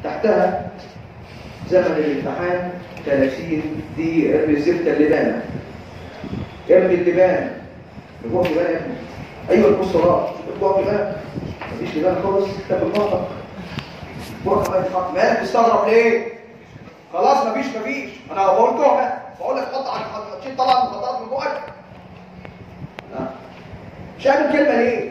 تحتها زمن الامتحان 30 دقيقة ارمي الزبدة اللبانة ارمي اللبانة الجوع لبانة يا ابني ايوه البوسترات الجوع لبانة مفيش لبانة خالص كتاب المنطق الجوع كمان يتحط مالك تستغرب ليه؟ خلاص مفيش مفيش انا بقول جوع بقى بقول لك حط على تشيل طلع المخدرات من بقك لا مش عارف كلمة ليه؟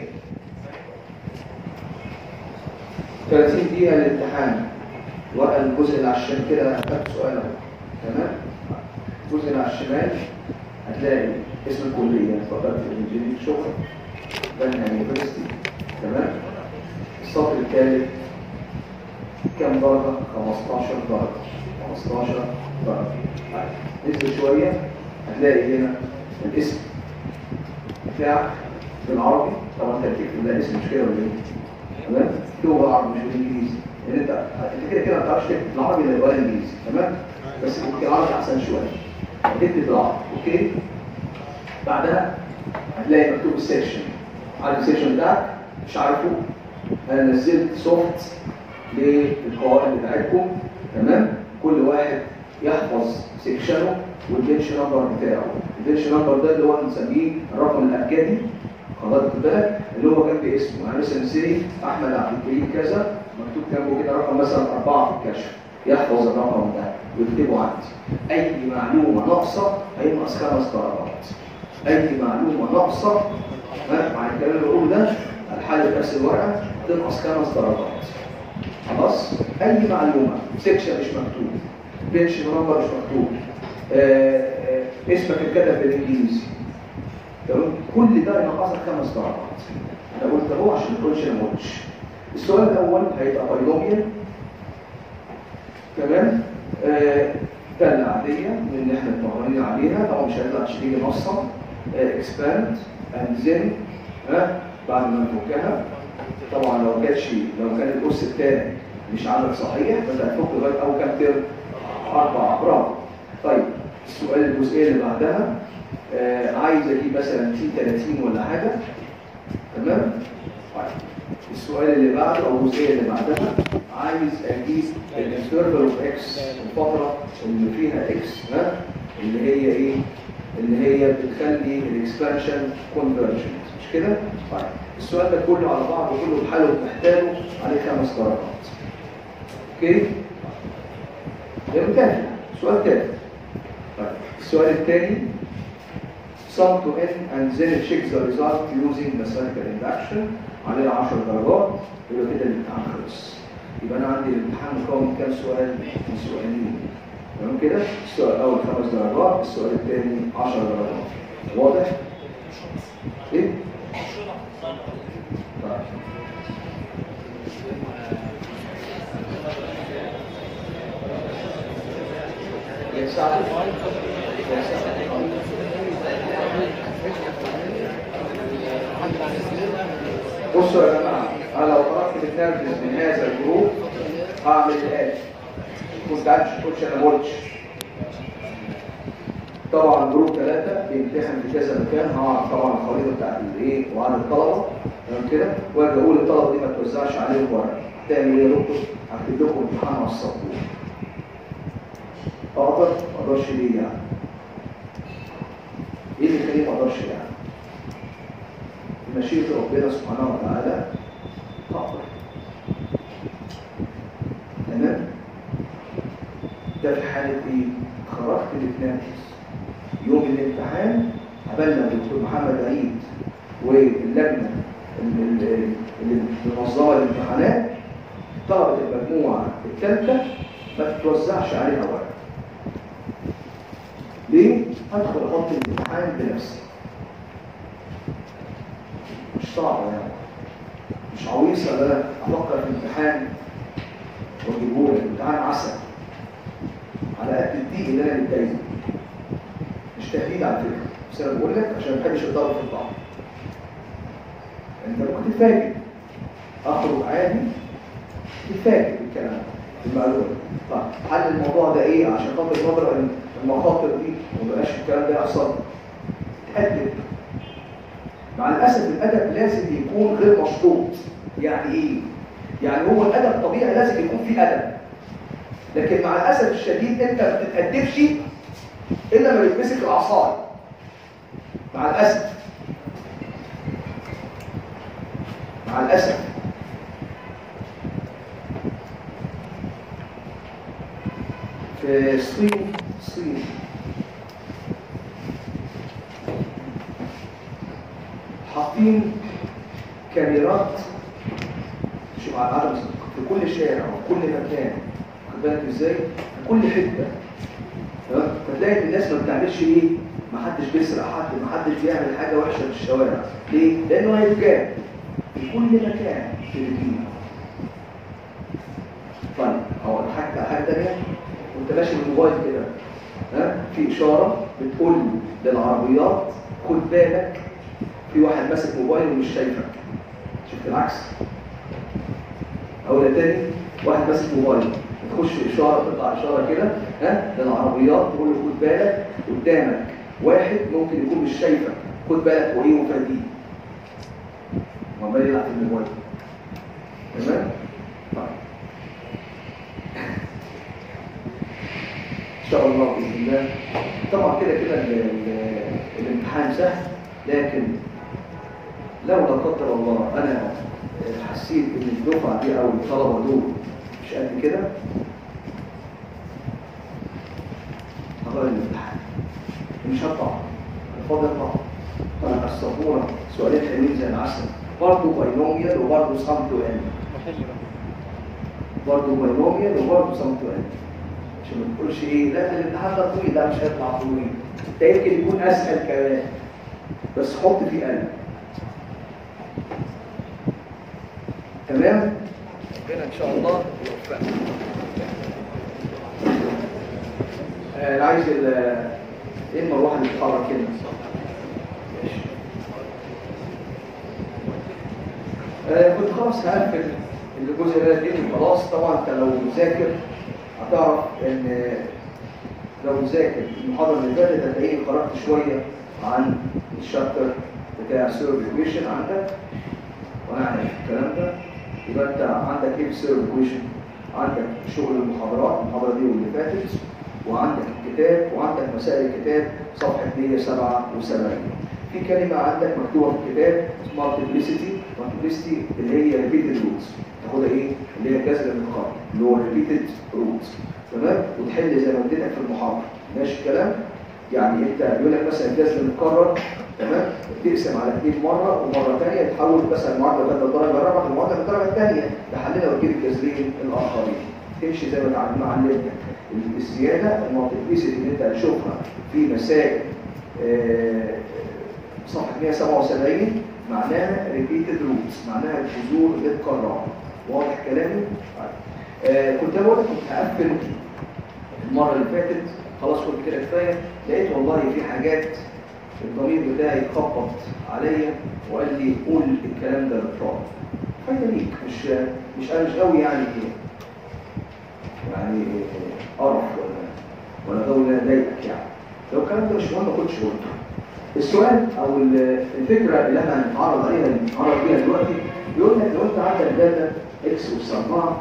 30 دقيقة للامتحان ورقة الجزء اللي على الشمال كده هتاخد سؤال اهو تمام الجزء اللي على الشمال هتلاقي اسم الكلية فقط الانجينير شكرا بنها يونيفرستي تمام السطر الثالث كام درجة؟ 15 درجة 15 درجة طيب نزل شوية هتلاقي هنا الاسم بتاعك بالعربي طبعا انت بتكتب ده اسم مش كده ولا ايه؟ تمام؟ اكتبه بالعربي مش بالانجليزي لان انت انت كده كده ما بتعرفش تكتب بالعربي ولا الانجليزي تمام؟ بس ممكن العربي احسن شويه هتكتب بالعربي اوكي؟ بعدها هتلاقي مكتوب السيكشن عارف السيكشن بتاعك مش عارفه انا نزلت سوفت للقواعد بتاعتكم تمام كل واحد يحفظ سيكشنه والبنش نمبر بتاعه البنش نمبر ده اللي هو بنسميه الرقم الابجدي خلاص خد بالك اللي هو جنب اسمه يعني مثلا سيري احمد عبد الكريم كذا مكتوب جنبه كده رقم مثلا أربعة في الكشف يحفظ الرقم ده ويكتبه عندي اي معلومه ناقصه هينقص خمس درجات اي معلومه ناقصه ها، مع الكلام اللي بقوله ده الحل في نفس الورقه تنقص خمس درجات خلاص اي معلومه سيكشن مش مكتوب بنش نمبر مش مكتوب آه، آه، اسمك اتكتب بالانجليزي تمام كل ده ينقصك خمس درجات انا قلت اهو عشان ما تقولش انا ما قلتش السؤال الاول هيبقى بايلوميا تمام آه، دالة عادية من اللي احنا اتمرنين عليها طبعا مش هيطلع تشريح نصا اكسباند اند زين ها بعد ما نفكها طبعا لو كانتش لو كان القرص الثاني مش عدد صحيح فانت هتفك لغايه اول كام ترم اربعه برافو طيب السؤال الجزئيه اللي بعدها آه عايز اجيب مثلا تي 30 ولا حاجه تمام طيب السؤال اللي بعده او الجزئيه اللي بعدها عايز اجيب الانترفال اوف اكس الفتره اللي فيها اكس ها اللي هي ايه اللي هي بتخلي الاكسبانشن كونفرجنت مش كده طيب السؤال ده كله على بعضه كله بحاله محتاجه عليه خمس درجات اوكي ده منتهي سؤال تاني طيب السؤال الثاني sum to n and then check the result using mechanical induction عليه 10 درجات يبقى كده الامتحان خلص يبقى انا عندي الامتحان مكون من كام سؤال؟ من سؤالين تمام كده؟ السؤال الاول خمس درجات، السؤال الثاني 10 درجات واضح؟ ايه؟ طيب. يا سعد يا سعد بصوا يا جماعه انا لو خرجت بالنرجس من هذا الجروب هعمل الاتي كنت عارف كنتش انا ما قلتش طبعا جروب ثلاثة بيمتحن في كذا مكان هعرف طبعا الخريطة بتاعت الايه وعن الطلبة تمام كده واجي اقول الطلبة دي ما توزعش عليهم ورق تعمل ايه يا دكتور؟ هكتب لكم امتحان على السبورة اقدر ما اقدرش ليه يعني؟ ايه اللي يخليني ما اقدرش يعني؟ مشيئة ربنا سبحانه وتعالى أقدر تمام ده في حالة إيه؟ خرجت بتنافس يوم الامتحان قابلنا الدكتور محمد عيد واللجنة ال- ال- اللي منظمة الامتحانات طلبة المجموعة الثالثة ما تتوزعش عليها ورق ليه؟ هدخل احط الامتحان بنفسي مش صعبة يعني مش عويصة ان انا افكر في امتحان واجيبه لك امتحان عسل على قد الدقيق اللي انا متضايق مش تهديد على فكرة بس انا بقول لك عشان ما تحبش الضرب في الطعم انت ممكن تتفاجئ اخرج عادي تتفاجئ بالكلام ده المعلومة طيب حل الموضوع ده ايه عشان خاطر نضرب المخاطر دي وما يبقاش الكلام ده يحصل تأدب مع الأسف الأدب لازم يكون غير مشروط يعني إيه؟ يعني هو الادب طبيعي لازم يكون فيه ادب لكن مع الاسف الشديد انت ما بتتادبش الا لما يتمسك العصايه مع الاسف مع الاسف في الصين الصين حاطين كاميرات شوف على عدم في كل شارع وفي كل مكان خد بالك ازاي في كل حته تمام فتلاقي الناس ما بتعملش ايه ما حدش بيسرق حد ما حدش بيعمل حاجه وحشه في الشوارع ليه لانه هيتجاب في كل مكان في المدينه طيب هو حاجه حاجه ثانيه وانت ماشي بالموبايل كده ها في اشاره بتقول للعربيات خد بالك في واحد ماسك موبايل ومش شايفك شفت العكس او تاني واحد ماسك موبايل تخش اشاره تطلع اشاره كده ها للعربيات تقول له خد بالك قدامك واحد ممكن يكون مش شايفك خد بالك وايه وفاديه وعمال يلعب في الموبايل تمام طيب ان شاء الله باذن الله طبعا كده كده ال- ال- الامتحان سهل لكن لو لا قدر الله انا حسيت ان الدفعه دي او الطلبه دول مش قد كده هغير الامتحان مش هطلع الفاضل اطلع طلع السبوره سؤالين حلوين زي العسل برضه باينوميال وبرضه صمت وان برضه باينوميال وبرضه صمت وان عشان ما تقولش ايه لا ده الامتحان ده طويل لا مش هيطلع طويل ده يمكن يكون اسهل كمان بس حط فيه قلب تمام ربنا ان شاء الله يوفقنا آه، انا عايز ال- ايه المروحه اللي بتتحرك كده ماشي آه، كنت خلاص هقفل الجزء ده دي خلاص طبعا انت لو مذاكر هتعرف ان لو مذاكر المحاضره اللي فاتت هتلاقيني خرجت شويه عن الشابتر بتاع سيرفيشن عندك وانا عارف الكلام ده يبقى انت عندك ايه سيرفيشن عندك شغل المحاضرات المحاضره دي واللي فاتت وعندك الكتاب وعندك مسائل الكتاب صفحه 177 في كلمه عندك مكتوبه في الكتاب اسمها multiplicity multiplicity اللي هي repeated roots تاخدها ايه اللي هي جذر النقاط اللي هو repeated roots تمام وتحل زي ما اديتك في المحاضره ماشي الكلام يعني انت بيقول لك مثلا الجذر متكرر تمام تقسم على اثنين مره ومره ثانيه تحول مثلا المعادله بدل الدرجه الرابعه للمعادله الدرجه الثانيه تحللها وتجيب الجذرين الاخرين تمشي زي ما تعلم علمتك الزياده المالتيبليسيتي اللي انت هتشوفها في مسائل آه، صفحه 177 معناها ريبيتد روتس معناها الجذور متكرره واضح كلامي؟ طيب. آه، كنت بقول كنت هقفل المره اللي فاتت خلاص قلت كده كفايه لقيت والله في حاجات الضمير بتاعي خبط عليا وقال لي قول الكلام ده للطالب فايده ليك مش مش انا مش قوي يعني يعني قرف ولا ولا دولة ضايقك يعني لو الكلام ده مش مهم ما كنتش قلته السؤال او ال- الفكره اللي احنا هنتعرض عليها اللي هنتعرض بيها دلوقتي يقول لك لو انت عندك داتا اكس اس 4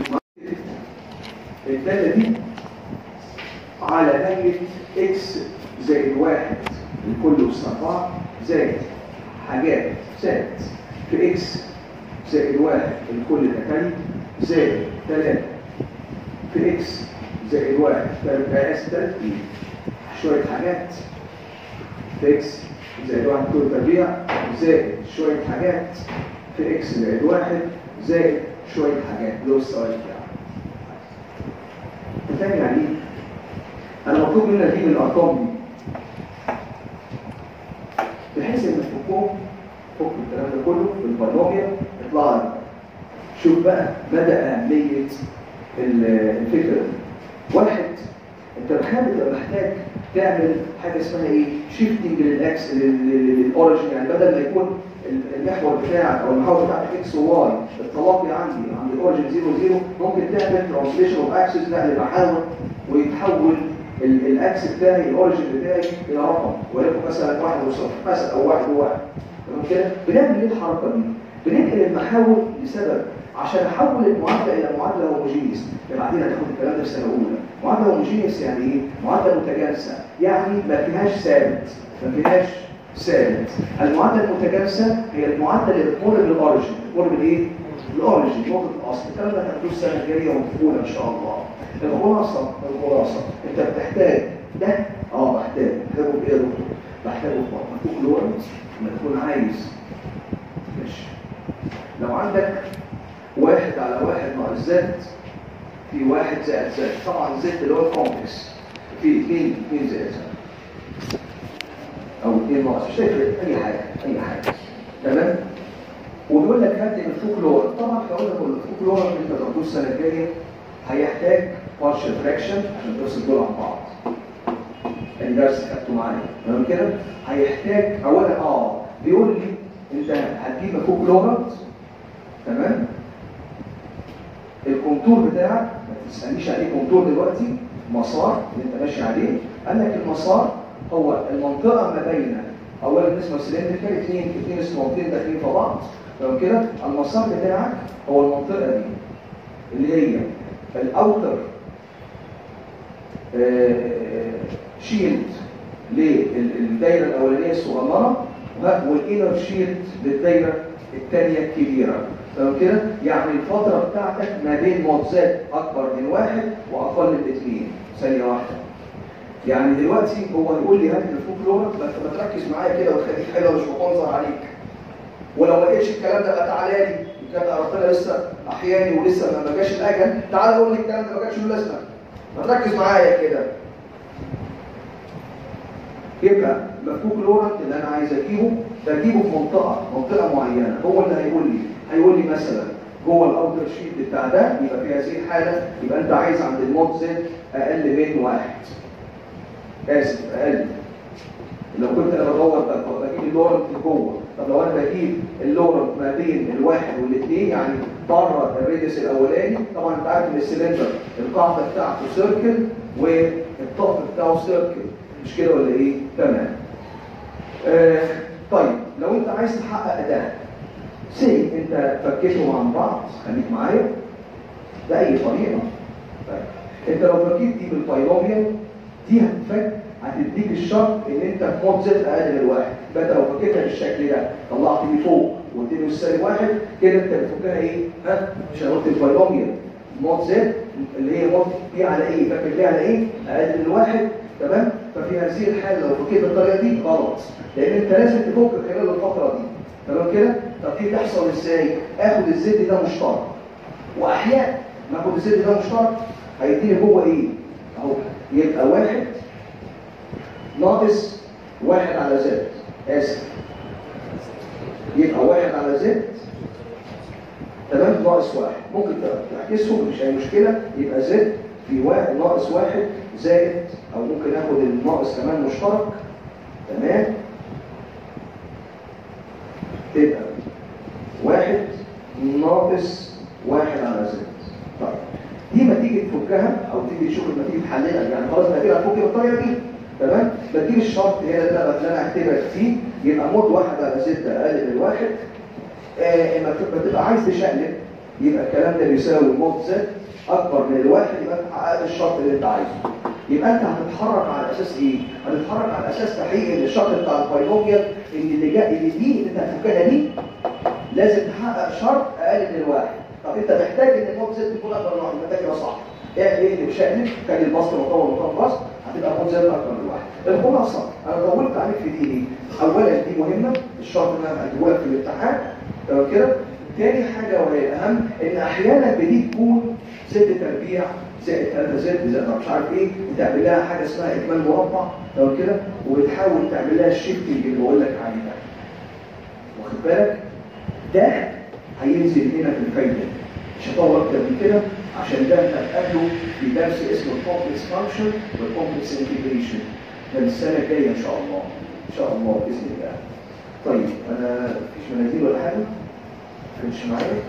الداتا دي على هيئه اكس زائد واحد لكل اس 4 زائد حاجات زائد في اكس زائد واحد لكل تكاليف زائد ثلاثة في اكس زائد واحد تبقى اس ترتيب شوية حاجات في اكس زائد واحد كل تربيع زائد شوية حاجات في اكس زائد واحد زائد شوية حاجات دول السؤال بتاعي انت فاهم يعني ايه؟ انا مطلوب مني اجيب الارقام دي بحيث ان الفكوك فك الكلام ده كله في البينوميال يطلع لي شوف بقى مدى اهميه ال- الفكره دي واحد انت بتخيل بتبقى محتاج تعمل حاجه اسمها ايه شيفتنج للاكس للاوريجن يعني بدل ما يكون المحور بتاعك او المحور بتاعك اكس وواي التلاقي عندي عند الاوريجن 0 0 ممكن تعمل ترانسليشن اوف اكسس نقل محاور ويتحول ال- الاكس بتاعي الاوريجن بتاعي الى رقم وليكن مثلا واحد وصفر مثلا او واحد وواحد تمام كده بنعمل ايه الحركه دي؟ بننقل المحاور لسبب عشان احول المعادله الى معادله هوموجينيوس بعدين هتاخد الكلام ده في سنه اولى معادله هوموجينيوس يعني ايه معادله متجانسه يعني ما فيهاش ثابت ما فيهاش ثابت المعادله المتجانسه هي المعادله اللي بتمر بالاوريجن بتمر بالايه الاوريجن نقطه الاصل الكلام ده هتاخدوه السنه الجايه وتقول ان شاء الله الخلاصه الخلاصه انت بتحتاج ده اه بحتاج بحتاجه في ايه يا دكتور بحتاجه في مفهوم لورنس لما تكون عايز ماشي لو عندك واحد على واحد ناقص زد في واحد زائد زد طبعا زد اللي هو الكومبلكس في اثنين اثنين زائد زد او اثنين ناقص مش هيفرق اي حاجه اي حاجه تمام وبيقول لك هات الفوق لور طبعا احنا قلنا الفوق لور اللي انت تاخدوه السنه الجايه هيحتاج بارشل فراكشن عشان تفصل دول عن بعض الدرس خدته معايا تمام كده هيحتاج اولا اه بيقول لي انت هتجيب فوق لورنت تمام الكونتور بتاعك ما تسالنيش عليه كونتور دلوقتي مسار اللي انت ماشي عليه قال لك المسار هو المنطقه ما بين اولا اسمه سلندريكال اثنين اثنين اسمنتين داخلين في بعض تمام كده المسار بتاعك هو المنطقه دي اللي هي الاوتر شيلد للدايره الاولانيه الصغيره والانر شيلد للدايره الثانيه الكبيره تمام كده يعني الفتره بتاعتك ما بين موتزات اكبر من واحد واقل من اثنين ثانيه واحده يعني دلوقتي هو هيقول لي هات الفوق لورا بس تركز معايا كده وتخليك حلوه مش بتنظر عليك ولو ما لقيتش الكلام ده بقى تعالى لي كان ربنا لسه احياني ولسه ما جاش الاجل تعالى قول لي الكلام ده ما جاتش له لازمه ما تركز معايا كده يبقى مفكوك لورنت اللي انا عايز اجيبه بجيبه في منطقه منطقه معينه هو اللي هيقول لي هيقول لي مثلا جوه الاوتر شيت بتاع ده يبقى في هذه الحاله يبقى انت عايز عند المود زد اقل من واحد اسف اقل لو كنت انا بدور بجيب اللورنت جوه طب لو انا بجيب اللورنت ما بين الواحد والاثنين يعني بره الريديوس الاولاني طبعا انت عارف ان السلندر القاعده بتاعته سيركل والطرف بتاعه سيركل مش كده ولا ايه تمام آه طيب لو انت عايز تحقق ده سي انت فكيتهم عن بعض خليك معايا باي طريقه طيب انت لو فكيت دي بالباينوميال دي هتفك هتديك الشرط ان انت في مود زد اقل من واحد يبقى انت لو فكيتها بالشكل ده طلعت دي فوق واديني السالب واحد كده انت بتفكها ايه؟ ها مش انا قلت الباينوميال مود زد اللي هي مود دي على ايه؟ فاكر دي على ايه؟ اقل من واحد تمام؟ ففي هذه الحاله لو فكيت بالطريقه دي غلط لان انت لازم تفك خلال الفتره دي تمام كده؟ طب دي تحصل ازاي؟ اخد الزد ده مشترك واحيانا ما اخد الزد ده مشترك هيديني هو ايه؟ اهو يبقى واحد ناقص واحد على زد اسف يبقى واحد على زد تمام ناقص واحد ممكن تعكسهم مش اي مشكله يبقى زد في واحد ناقص واحد زائد او ممكن اخد الناقص كمان مشترك تمام تبقى واحد ناقص واحد على زد طيب دي ما تيجي تفكها او تيجي تشوف لما تيجي تحللها يعني خلاص ما تيجي تفك بالطريقه دي تمام بتجيب الشرط هنا ده اللي انا هكتبها فيه يبقى مود واحد على ستة اقل من واحد آه اما بتبقى عايز تشقلب يبقى الكلام ده بيساوي مود زد اكبر من الواحد يبقى انت حققت الشرط اللي انت عايزه يبقى انت هتتحرك على اساس ايه؟ هتتحرك على اساس تحقيق ان الشرط بتاع الباينوميال ان اللي جاي اللي دي اللي انت هتفكها دي لازم تحقق شرط اقل من الواحد طب انت محتاج ان المود زد تكون اكبر من واحد يبقى ده كده صح اعمل ايه اللي بشأنك كان البسط مطور مطور بسط هتبقى مود زد اكبر من واحد الخلاصه انا طولت عليك في دي ليه؟ اولا دي مهمه الشرط اللي انا هجيبه لك في الامتحان تمام كده؟ تاني حاجه وهي الاهم ان احيانا بدي تكون زد تربيع زائد 3 زد زائد مش عارف ايه وتعمل لها حاجه اسمها اكمال مربع تمام كده وبتحاول تعمل لها الشيفتنج اللي بقول لك عليه ده واخد بالك ده هينزل هنا في الفايده مش هطول اكتر من كده عشان ده هتقابله في درس اسمه الكومبلكس فانكشن والكومبلكس انتجريشن ده السنه الجايه ان شاء الله ان شاء الله باذن الله طيب انا مفيش مناديل ولا حاجه مش معايا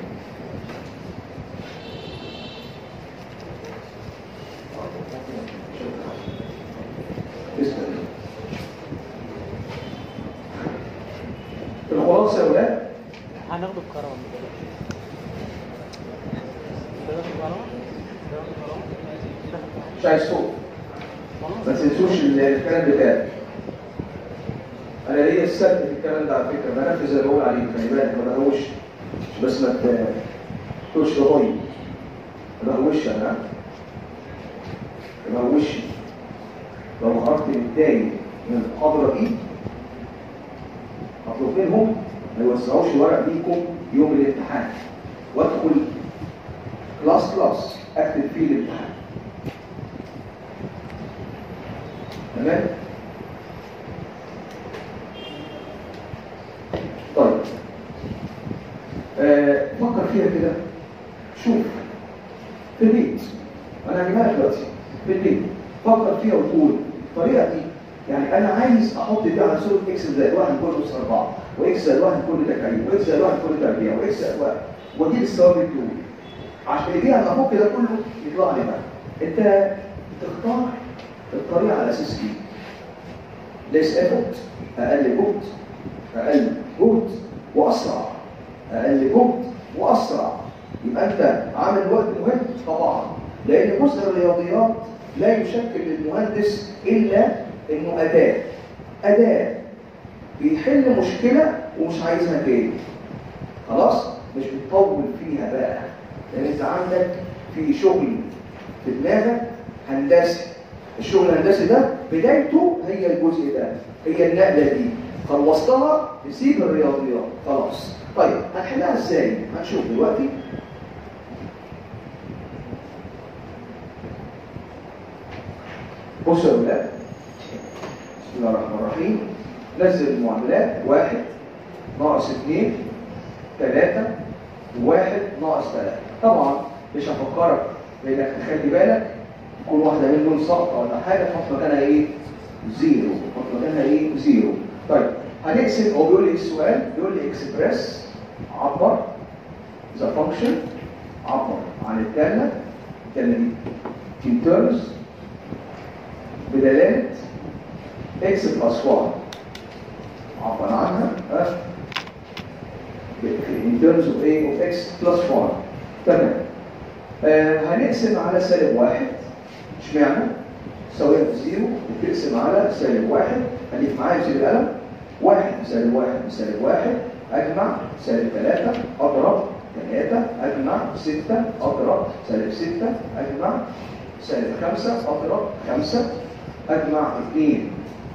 الخلاصه يا ولاد هناخده بكرم مش عايز صوت ما تنسوش الكلام بتاعي انا ليا السبب في الكلام ده على فكره بنفذ اللي بقول عليه خلي بالك ما بهوش مش بس ما تقولش رهوي ما بهوش انا ما بهوش لو خرجت بالتالي من المحاضره دي هطلب منهم ما يوزعوش الورق ليكم يوم الامتحان وادخل كلاس كلاس اكتب فيه الامتحان تمام طيب آه، فكر فيها كده شوف في البيت انا هجيبها لك دلوقتي في البيت فكر فيها وتقول الطريقه دي يعني انا عايز احط دي على صوره اكس زائد 1 كل اس 4 واكس زائد 1 كل تكعيب واكس زائد 1 كل تربيع واكس زائد 1 واجيب الثوابت دول عشان يجي لما افك ده كله يطلع لي بقى انت تختار الطريقه على اساس ايه؟ ليس افورت اقل جهد اقل جهد واسرع اقل جهد واسرع يبقى انت عامل وقت مهم طبعا لان جزء الرياضيات لا يشكل للمهندس الا انه اداه اداه بيحل مشكله ومش عايزها تاني خلاص مش بتطول فيها بقى لان انت عندك في شغل في دماغك هندسي الشغل الهندسي ده بدايته هي الجزء ده هي النقله دي خلصتها تسيب الرياضيات خلاص طيب هنحلها ازاي هنشوف دلوقتي بصوا يا ولاد بسم الله الرحمن الرحيم نزل المعادلات واحد ناقص اثنين ثلاثة واحد ناقص ثلاثة طبعا مش هفكرك بانك تخلي بالك كل واحدة منهم سقطة ولا حاجة تحط مكانها ايه؟ زيرو تحط مكانها ايه؟ زيرو طيب هنقسم هو بيقول لي السؤال بيقول لي اكسبريس عبر ذا فانكشن عبر عن الدالة الدالة دي in terms بدلالة x بلس 1 عبر عنها ها in terms of a of x plus 1 تمام آه هنقسم على سالب واحد اشمعنى؟ سوية بزيرو وتقسم على سالب واحد خليك معايا زي القلم واحد سالب واحد بسالب واحد اجمع سالب ثلاثة اضرب ثلاثة اجمع ستة اضرب سالب ستة اجمع سالب خمسة اضرب خمسة اجمع اثنين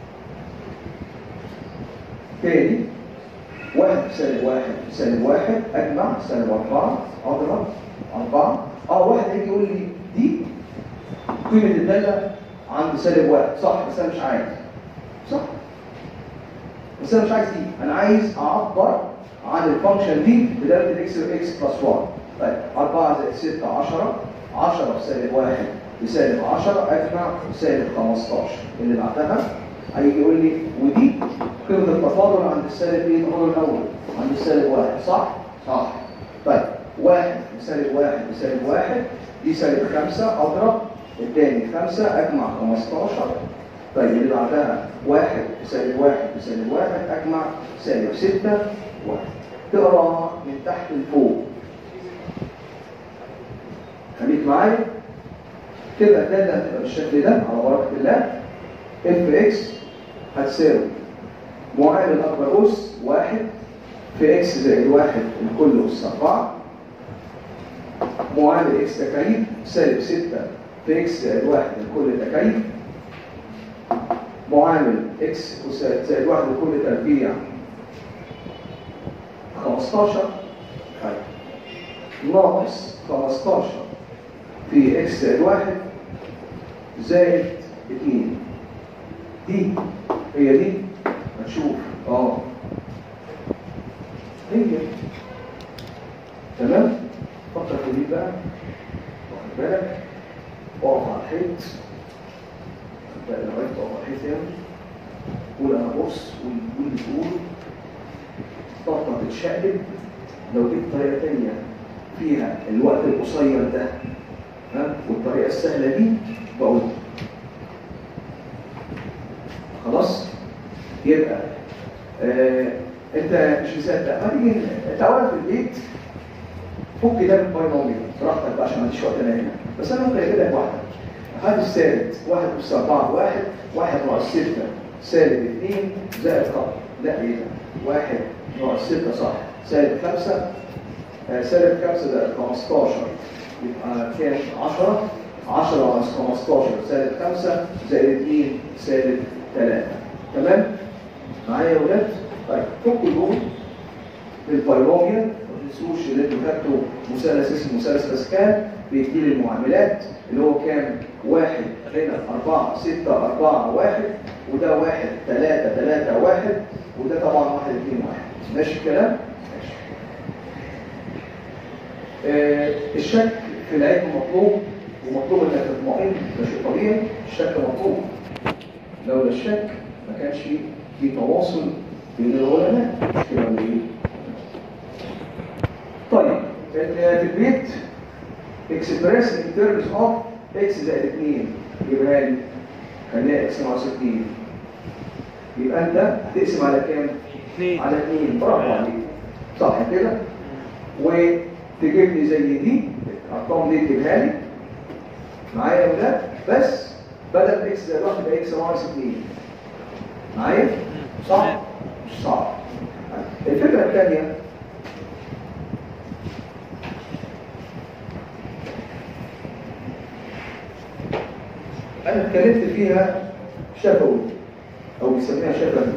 تاني واحد سالب واحد سالب واحد اجمع سالب اربعة اضرب اربعة اه واحد هيجي يقول لي دي قيمة الدالة عند سالب واحد صح بس انا مش عايز صح بس انا مش عايز دي انا عايز اعبر عن الفانكشن دي بدالة الاكس اكس بلس 1 طيب 4 زائد 6 10 10 في سالب واحد بسالب 10 اجمع سالب 15 اللي بعدها هيجي يقول لي ودي قيمة التفاضل عند السالب ايه التفاضل الاول عند السالب واحد صح؟ صح طيب واحد بسالب واحد بسالب واحد دي سالب خمسة اضرب الثاني خمسة اجمع 15 طيب اللي بعدها واحد بسالب واحد بسالب واحد اجمع سالب ستة واحد تقرا من تحت لفوق خليك معايا كده الداله هتبقى بالشكل ده على بركه الله اف اكس هتساوي معامل اكبر اس واحد في اكس زائد واحد الكل اس 4 معامل اكس تكعيب سالب 6 في اكس زائد واحد الكل تكعيب معامل اكس زائد واحد الكل تربيع 15 طيب ناقص 15 في اكس زائد واحد زائد 2 دي هي دي هتشوف اه هي تمام فكر في دي بقى واخد بالك اقف على الحيط بقى لغايه تقف على الحيط يعني قول انا بص قول اللي تقول طاقه تتشقلب لو جبت طريقه ثانيه فيها الوقت القصير ده ها والطريقه السهله دي بقول خلاص يبقى آه انت مش مصدق ما تيجي تعالى في البيت فك ده بالباينوميال براحتك بقى عشان ما عنديش وقت انا هنا بس انا ممكن اجيب لك واحده هذا السالب واحد أس أربعة واحد واحد ناقص ستة سالب اثنين زائد قبل لا ايه ده واحد ناقص ستة صح سالب خمسة آه، سالب خمسة زائد 15 يبقى كام 10 10 ناقص 15 سالب 5 زائد 2 سالب 3 تمام معايا يا ولاد طيب فكوا دول بالبايلوميا ما تنسوش ان انتوا خدتوا مثلث اسمه مثلث باسكال بيديلي المعاملات اللي هو كام؟ واحد هنا أربعة ستة أربعة واحد وده واحد ثلاثة ثلاثة واحد وده طبعا واحد اثنين واحد ماشي الكلام؟ ماشي آه، الشك في العلم مطلوب ومطلوب انك تطمئن ده شيء طبيعي الشك مطلوب لولا الشك ما كانش في تواصل بين العلماء مش كده ولا ايه؟ طيب ال- في البيت اكسبريس ان ترمز اوف اكس زائد 2 يبقى لي خليها اكس ناقص 2 يبقى انت هتقسم على كام؟ اثنين على 2 برافو عليك صح كده؟ وتجيب لي زي دي الارقام دي تجيبها لي معايا يا ولاد بس بدل اكس زائد 1 يبقى اكس ناقص 2 معايا؟ صح؟ مش صعب الفكره الثانيه انا اتكلمت فيها شفوي او بيسميها شفوي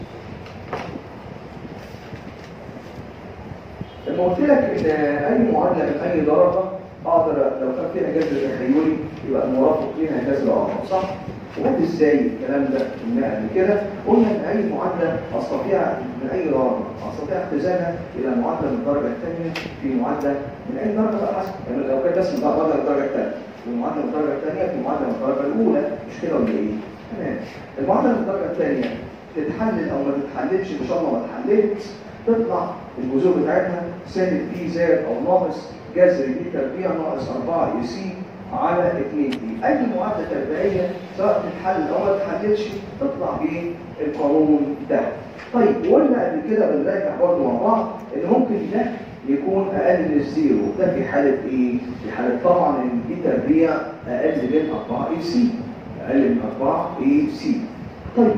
لما قلت لك ان اي معادله من اي درجه اقدر لو كان فيها جذر تخيلي يبقى المرافق ليها جذر اخر صح؟ وقلت ازاي الكلام ده قلنا قبل كده قلنا ان اي معادله استطيع من اي درجه استطيع اختزالها الى معادله من الدرجه الثانيه في معادله من اي درجه بقى حسب يعني لو كانت بس من درجه الدرجه الثانيه ومعادله من الدرجه الثانيه في معادله من الدرجه الاولى مش كده ولا ايه؟ تمام المعادله من الدرجه الثانيه تتحلل او ما تتحللش ان شاء الله ما اتحللت تطلع الجذور بتاعتها سالب بي زائد او ناقص جذر بي تربيع ناقص 4 اي سي على 2 دي اي معادله تربيعيه سواء تتحلل او ما تتحللش تطلع بالقانون ده طيب وقلنا قبل كده بنراجع برضه مع بعض ان ممكن ده يكون اقل من الزيرو ده في حاله ايه؟ في حاله طبعا ان بي تربيع اقل من 4 اي سي اقل من 4 اي سي طيب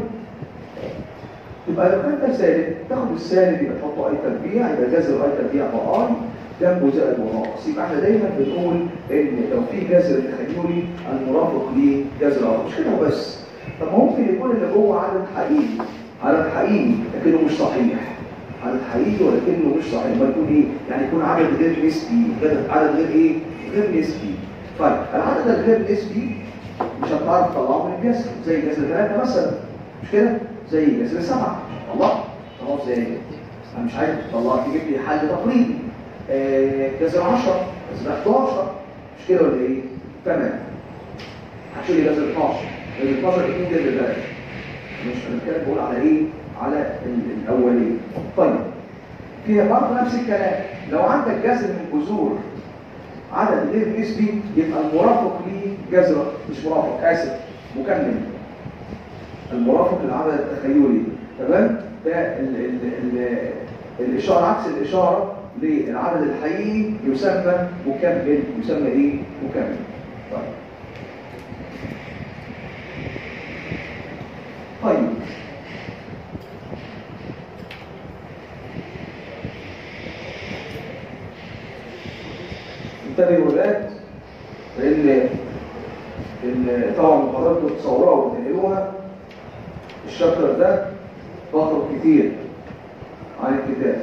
يبقى لو كان ده سالب تاخد السالب يبقى تحطه اي تربيع يبقى جذر اي تربيع باي جنبه زائد وناقص يبقى احنا دايما بنقول ان لو في جذر تخيلي المرافق ليه جذر اخر مش كده وبس طب ممكن يكون اللي جوه عدد حقيقي عدد حقيقي لكنه مش صحيح عدد حقيقي ولكنه مش صحيح ما يكون ايه يعني يكون عدد غير نسبي غير- عدد غير ايه غير نسبي طيب العدد الغير نسبي مش هتعرف تطلعه من الجذر زي جذر ثلاثة مثلا مش كده زي جذر سبعة الله خلاص زي انا مش عايز تطلع تجيب لي حل تقريبي آه، جذر 10 جذر 11 مش كده ولا ايه تمام هتقول لي جذر 12 جذر 12 ايه جذر ثلاثة مش انا كده بقول على ايه على ال- الاولين طيب فيها برضه نفس الكلام لو عندك جذر من جذور عدد غير نسبي يبقى المرافق ليه جذر مش مرافق اسف مكمل المرافق للعدد التخيلي تمام ده ال ال ال الاشاره عكس الاشاره للعدد الحقيقي يسمى مكمل يسمى ايه مكمل طيب طيب انتبهوا يا ولاد لان ان طبعا حضراتكم تصوروها وتنقلوها الشابتر ده بخرج كتير عن الكتاب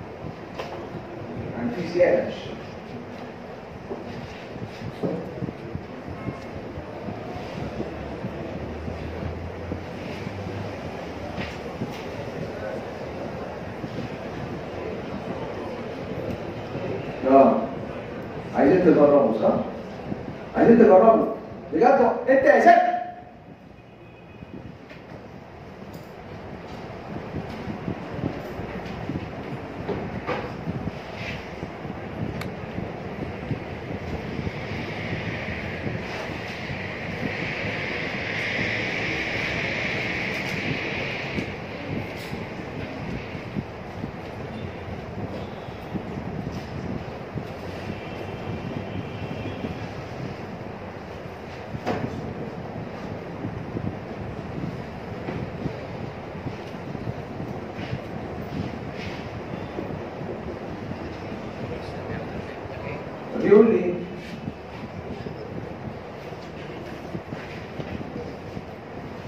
يعني في زياده مش اه عايزين تجربوا صح؟ عايزين تجربوا بجد انت يا زكي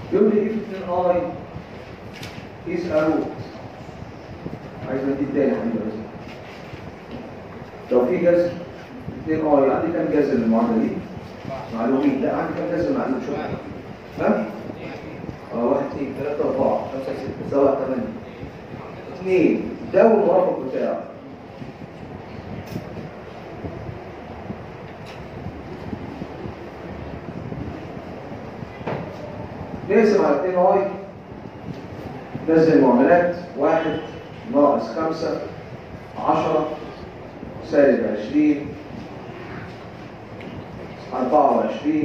يقول لي ايه في 2 اي is a root عايز ادي تاني يا حبيبي عايز. لو في جذر 2 اي عندي كام جذر للمعادله دي؟ معلومين لا عندي كام جذر معلوم شوف ها؟ اه 1 2 3 4 5 6 7 8 2 ده هو المرافق بتاعه نقسم على 2 اي نزل المعاملات 1 ناقص 5 10 سالب 20 24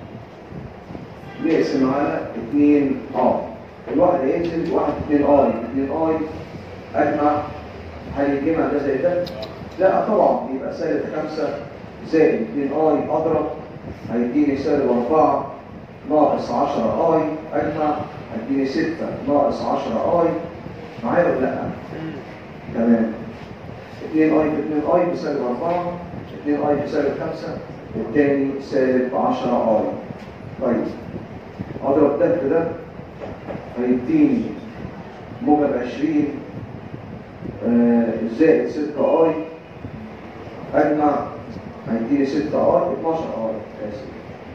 نقسم على 2 اي الواحد هينزل 1 2 اي 2 اي اجمع هل الجمع ده زي ده؟ لا طبعا يبقى سالب 5 زائد 2 اي اضرب هيديني سالب 4 ناقص 10 اي اجمع هيديني 6 ناقص 10 اي معايا ولا لا؟ تمام 2 اي في 2 اي بسالب 4 2 اي بسالب 5 الثاني سالب 10 اي طيب اضرب ده في ده هيديني موجب 20 آه، زائد 6 اي اجمع هيديني 6 اي 12 اي اسف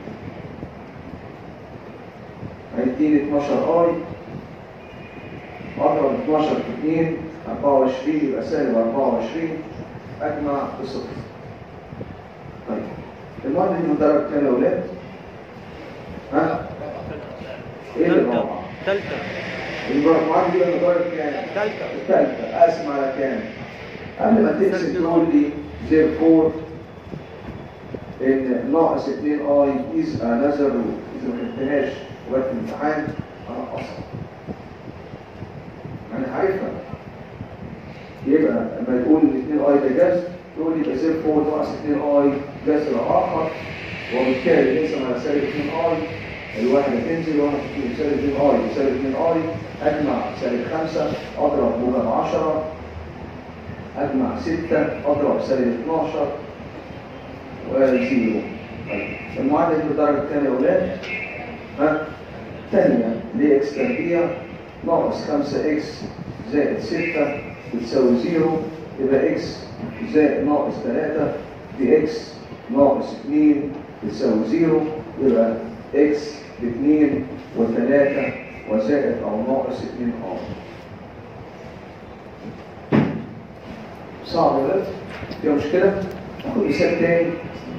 هيديني 12 اي اضرب 12 في 2 24 يبقى سالب 24 اجمع بصفر طيب المعادله دي من درجه كام يا اولاد؟ ها؟ ايه اللي تالتة رابعه؟ تالتة المعادله دي من درجه كام؟ تالتة الثالثه اقسم على كام؟ قبل ما تمسك تقول لي زي فور ان ناقص 2 اي از انذر روت اذا ما كتبتهاش وقت الامتحان انا اصلا انا عارفها يبقى لما تقول ان 2 اي ده جذر تقول لي يبقى زي فور ناقص 2 اي جذر اخر وبالتالي نقسم على سالب 2 اي الواحد هتنزل واحد تكون سالب 2 اي وسالب 2 اي اجمع سالب 5 اضرب موجب 10 اجمع 6 اضرب سالب 12 وزيرو طيب المعادله دي بالدرجه الثانيه يا اولاد ها ثانيه لاكس تربيع ناقص 5 اكس زائد 6 بتساوي زيرو يبقى اكس زائد ناقص 3 في اكس ناقص 2 بتساوي زيرو يبقى اكس ب 2 و3 وزائد او ناقص 2 ار صعب ولا فيها مشكله ناخد مثال تاني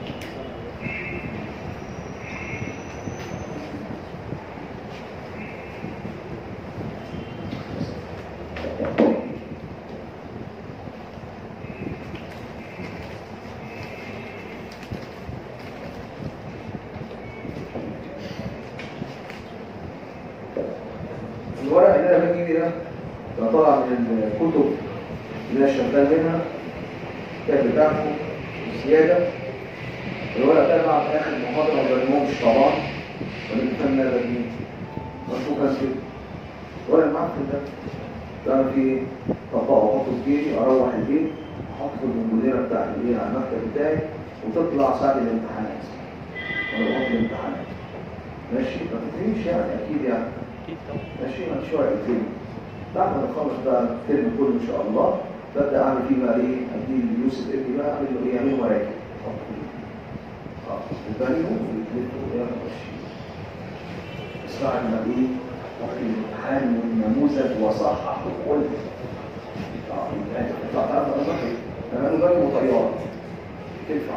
الورق اللي انا بجيبه ده ده طالع من الكتب اللي انا شغال منها الكتاب بتاعكم زياده الورق ده بعد اخر محاضره ما برموش طبعا ولا فن برميه مشروع كان كده الورق المعفن ده ده أنا فيه طبقه واحطه في جيبي اروح البيت احطه في المديره بتاعت الايه على المكتب بتاعي وتطلع ساعه الامتحانات ولا وقت الامتحانات ماشي ما تفهمش يعني اكيد يعني أكيد طبعا ماشي ما شوية الفيلم بعد ما نخلص بقى الفيلم كله ان شاء الله ببدا اعمل فيه بقى ايه ادي ليوسف ابني بقى اعمل له ايه يعمل مراكب اه البانيو ويتلفوا ايه ماشي بس بعد ما ايه وقت الامتحان والنموذج وصحح وقلت اه يبقى تطلع تعرف قصدك تمام بانيو وطياره تنفع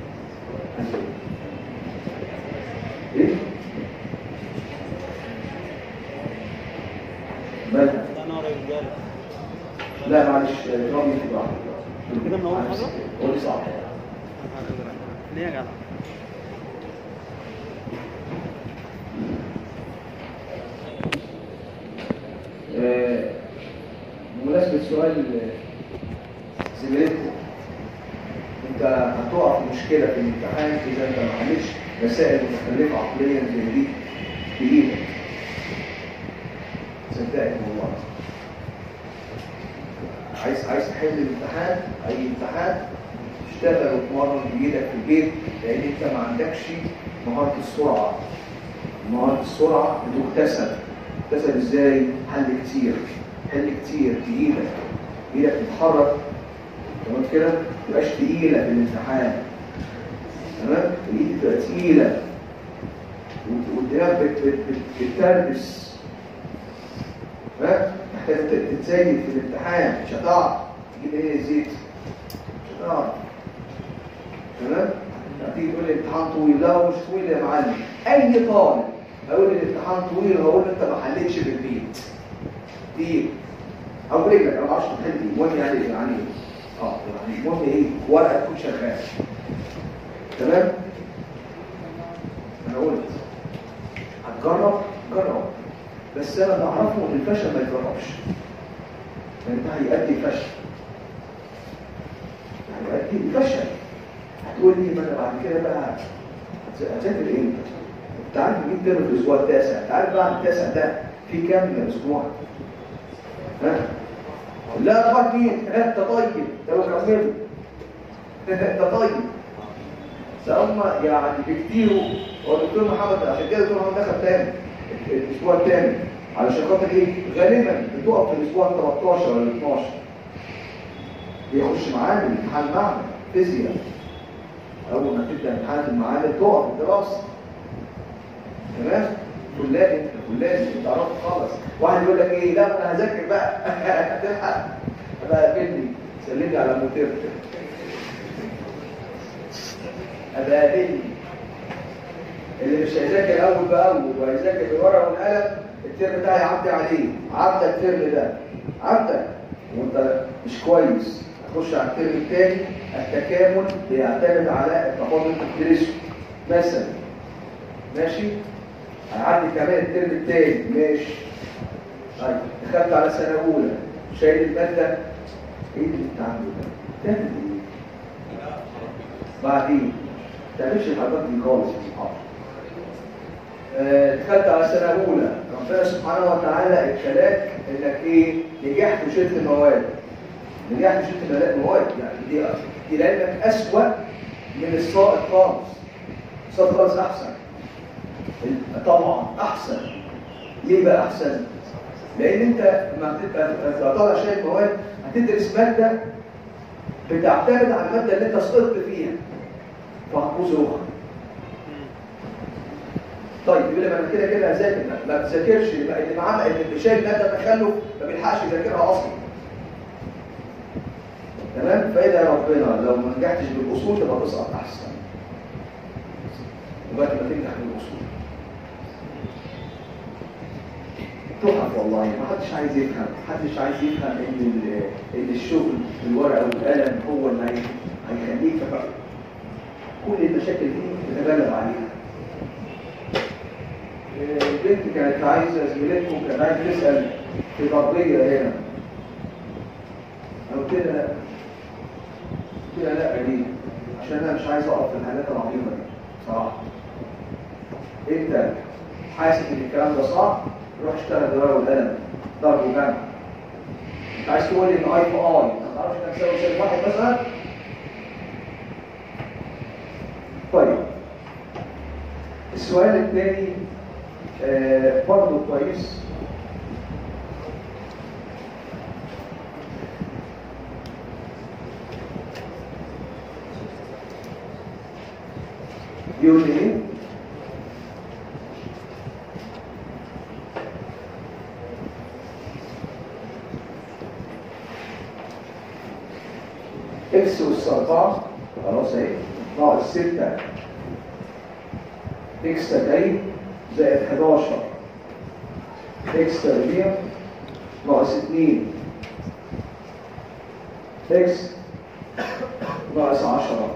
ايه مالها ده نار يا رجالة لا معلش رامي في واحد كده من أول مرة؟ هو دي صح ليه يا جدع؟ آه، بمناسبة سؤال زميلتكم انت هتقع في مشكلة في الامتحان اذا انت ما حلتش مسائل متخلفة عقليا زي دي بايدك صدقني والله عايز عايز تحل الامتحان اي امتحان تشتغل وتمرن بايدك في البيت لان انت ما عندكش مهارة السرعة مهارة السرعة بتكتسب تكتسب ازاي؟ حل كتير حل كتير تقيلة ايدك تتحرك تمام كده ما تبقاش تقيلة في الامتحان تمام الايد تبقى تقيلة وت- والدماغ بت- بت- بت- بتتربس ها محتاج تت- تتزيد في الامتحان مش هتعرف تجيب ايه زيت مش هتعرف تمام هتيجي تقول لي الامتحان طويل لا هو مش طويل يا معلم اي طالب هقول لي الامتحان طويل هقول له انت ما حلتش في البيت دي هقول لك انا ما اعرفش تحل دي المهم يعني ايه يعني ايه اه يعني المهم ايه ورقه تكون شغاله تمام انا قلت هتجرب جرب بس انا اللي اعرفه ان الفشل ما يتجربش لان ده هيؤدي فشل هيؤدي فشل هتقول لي ما انا بعد كده بقى هت- هذاكر امتى؟ انت عارف مين ترم في الاسبوع التاسع انت عارف بعد التاسع ده في كام اسبوع؟ ها؟ لا طبعا مين؟ انت طيب لو كملوا انت طيب فهم يعني بكتيروا هو الدكتور محمد عشان كده الدكتور محمد دخل تاني الاسبوع الثاني علشان خاطر ايه؟ غالبا بتقف في الاسبوع ال 13 ولا ال 12 بيخش معانا امتحان معمل فيزياء اول ما تبدا امتحان المعامل تقف الدراسه تمام؟ كلاب انت كلاب انت عرفت خالص واحد يقول لك ايه لا انا هذاكر بقى هتلحق بقى قابلني سلمني على موتيرتك ابقى قابلني اللي مش هيذاكر اول باول وهيذاكر بالورقه والقلم الترم ده هيعدي عليه عدى الترم ده عدى وانت مش كويس هتخش على الترم الثاني التكامل بيعتمد على التفاضل اللي بتدرسه مثلا ماشي هيعدي كمان الترم الثاني ماشي طيب دخلت على سنه اولى شايل الماده ايه اللي بتعمله ده؟ تعمل ايه؟ بعدين ما تعملش الحاجات دي خالص في الصحافه آه، دخلت على سنه اولى ربنا سبحانه وتعالى ابتلاك انك ايه نجحت وشلت المواد نجحت وشلت المواد يعني دي دي لعلمك اسوأ من السائق خالص السائق خالص احسن طبعا احسن ليه بقى احسن لان انت لما تبقى تبقى طالع شايل مواد هتدرس ماده بتعتمد على الماده اللي انت سقطت فيها فهتبوظ روحك طيب يقول لي ما انا كده كده هذاكر لا، ما تذاكرش يبقى اللي معاه اللي شايل ماده تخلف ما بيلحقش يذاكرها اصلا تمام فاذا يا ربنا لو ما نجحتش بالاصول تبقى تسقط احسن وبعد ما تنجح بالاصول تحف والله ما حدش عايز يفهم ما حدش عايز يفهم ان ال- ان الشغل بالورقه والقلم هو اللي هي- هيخليك تفهم كل المشاكل دي تتغلب عليها البنت كانت عايزه زميلتكم كانت عايزه تسال في ضربيه هنا انا قلت لها قلت لها لا ليه؟ عشان انا مش عايز اقف في الحاجات العظيمه دي صراحه انت حاسس ان الكلام ده صعب روح اشتغل دواء والقلم ضرب وجمع انت عايز تقول لي ان اي في اي ما تعرفش انك تساوي سالب واحد مثلا طيب السؤال الثاني آه برضه كويس يقول لي ايه؟ اكس اس 4 خلاص اهي ناقص 6 اكس تكعيب زائد 11 اكس تربيع ناقص 2 اكس ناقص 10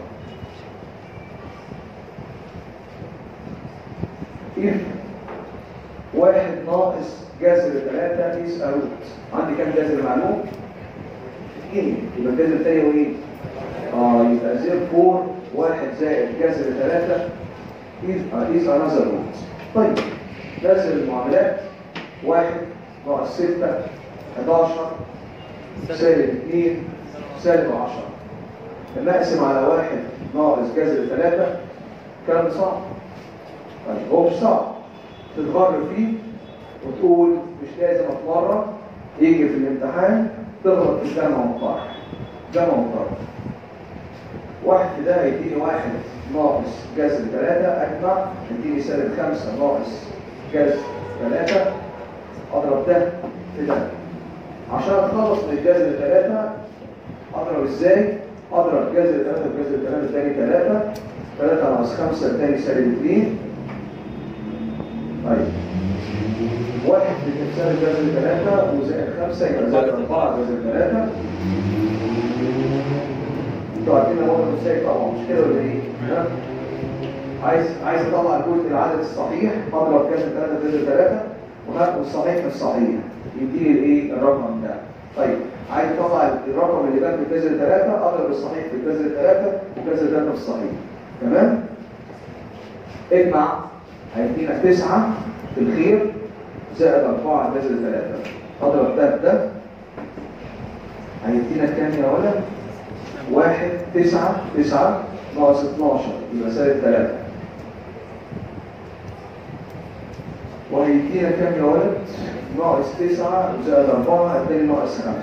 if واحد ناقص جذر 3 is a root عندي كام جذر معلوم؟ اثنين يبقى الجذر الثاني هو ايه؟ اه يبقى زير 4 واحد زائد جذر 3 is, uh, is another root طيب جذر المعاملات واحد ناقص 6 11 سالب 2 سالب 10 لما اقسم على واحد ناقص جذر 3 كلام صعب طيب هو مش صعب تتغر فيه وتقول مش لازم اتمرن يجي في الامتحان تغلط في الجمع والطرح جمع وطرح واحد في ده هيديني واحد ناقص جذر ثلاثة أجمع يديني سالب خمسة ناقص جذر ثلاثة أضرب ده في ده عشان أتخلص من الجذر ثلاثة أضرب إزاي؟ أضرب جذر ثلاثة بجذر ثلاثة تاني ثلاثة ثلاثة ناقص خمسة تاني سالب اثنين طيب واحد بتساوي جذر ثلاثة وزائد خمسة يبقى زائد أربعة جذر ثلاثة انتوا عارفين هو ازاي طبعا مش كده ولا ايه؟ ها؟ عايز عايز اطلع الجزء العدد الصحيح اضرب كذا 3 جذر 3 وهاخد الصحيح في الصحيح يديني الايه الرقم ده طيب عايز اطلع الرقم اللي جنب الجذر 3 اضرب الصحيح في الجذر 3 وجذر 3 في الصحيح تمام؟ اجمع هيدينا 9 في الخير زائد 4 جذر 3 اضرب ده بده هيدينا كام يا ولد؟ واحد تسعة تسعة ناقص 12 يبقى سالب 3 وهيدينا كام يا ولد؟ ناقص 9 زائد 4 التاني ناقص 5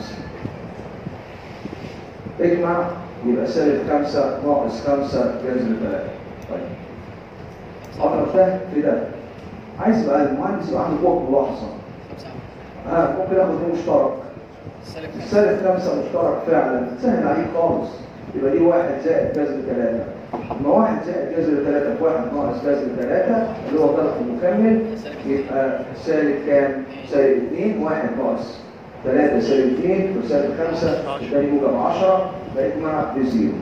اجمع يبقى سالب 5 ناقص 5 جذر 3 طيب اضرب ده في ده عايز بقى المهندس يبقى عنده قوة ملاحظة اه ممكن اخد دي مشترك السالب خمسة مشترك فعلا سهل عليك خالص يبقى دي واحد زائد جذر ثلاثة لما واحد زائد جذر ثلاثة في واحد ناقص جذر ثلاثة اللي هو طرف المكمل يبقى سالب كام؟ سالب اثنين واحد ناقص ثلاثة سالب اثنين وسالب خمسة الثاني موجب 10 بيجمع بزيرو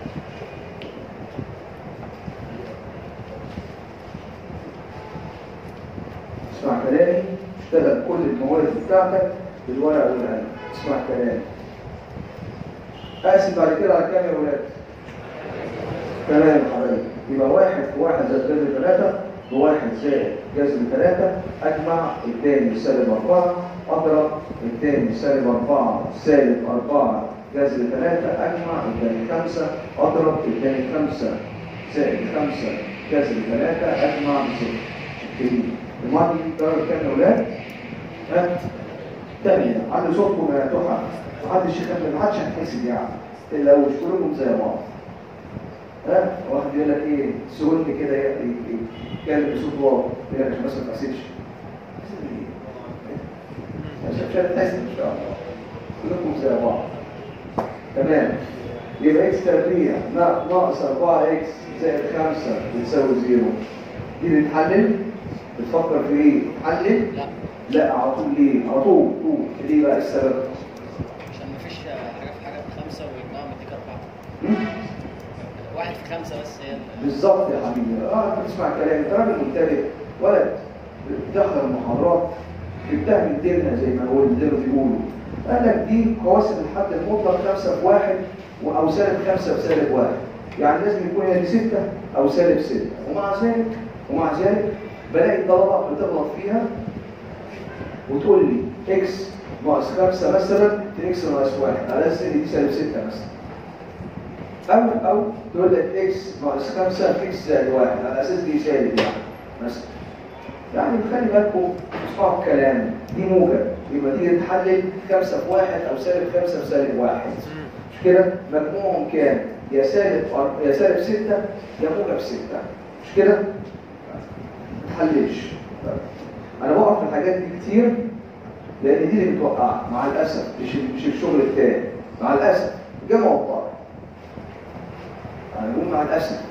اسمع كلامي اشتغل كل الموارد بتاعتك بالورقة والقلم اسمع كلامي اقسم بعد كده على كام يا ولاد؟ تمام يا حبايبي يبقى واحد في واحد زائد جذر ثلاثة بواحد زائد جذر ثلاثة أجمع الثاني سالب أربعة أضرب الثاني سالب أربعة سالب أربعة جذر ثلاثة أجمع الثاني خمسة أضرب الثاني خمسة زائد خمسة جذر ثلاثة أجمع بصفر كده الماضي درجة كام يا ولاد؟ ها؟ تانية عند صوتكم يا تحى محدش يخمن محدش هتحسد يعني الا لو مش كلهم زي بعض ها واحد يقول لك ايه سهولني كده يتكلم بصوت واطي يقول لك عشان بس ما تحسدش عشان مش هتحسد ان شاء الله كلكم زي بعض تمام يبقى اكس تربيع ناقص 4 اكس زائد 5 بتساوي زيرو دي بتحلل بتفكر في ايه؟ تحلل؟ لا لا على طول ليه؟ على طول طول ليه بقى السبب؟ عشان مفيش حاجة في حاجة بخمسة ويبقى مديك أربعة م? واحد في خمسة بس هي ال- بالظبط يا حبيبي اه انت بتسمع كلامي انت راجل منتبه ولد بتحضر المحاضرات جبتها من ديننا زي ما هو زي ما بيقولوا قال لك دي قواسم الحد المطلق خمسة في واحد و- او سالب خمسة في سالب واحد يعني لازم يكون هي دي ستة او سالب ستة ومع ذلك ومع ذلك بلاقي طلبة بتغلط فيها وتقول لي اكس ناقص خمسة مثلا في اكس ناقص واحد على اساس ان دي سالب ستة مثلا أو أو تقول لك إكس ناقص خمسة في إكس زائد واحد على أساس دي سالب يعني مثلا يعني خلي بالكم اسمعوا الكلام دي موجب يبقى تيجي تحلل خمسة في واحد أو سالب خمسة في سالب واحد مش كده؟ مجموعهم كام؟ يا سالب أر- يا سالب ستة يا موجب ستة مش كده؟ ما تحللش أنا بقف في الحاجات دي كتير لأن دي اللي بتوقعك مع الأسف مش مش الشغل التاني مع الأسف جمع وطارق هنقول مع الأسف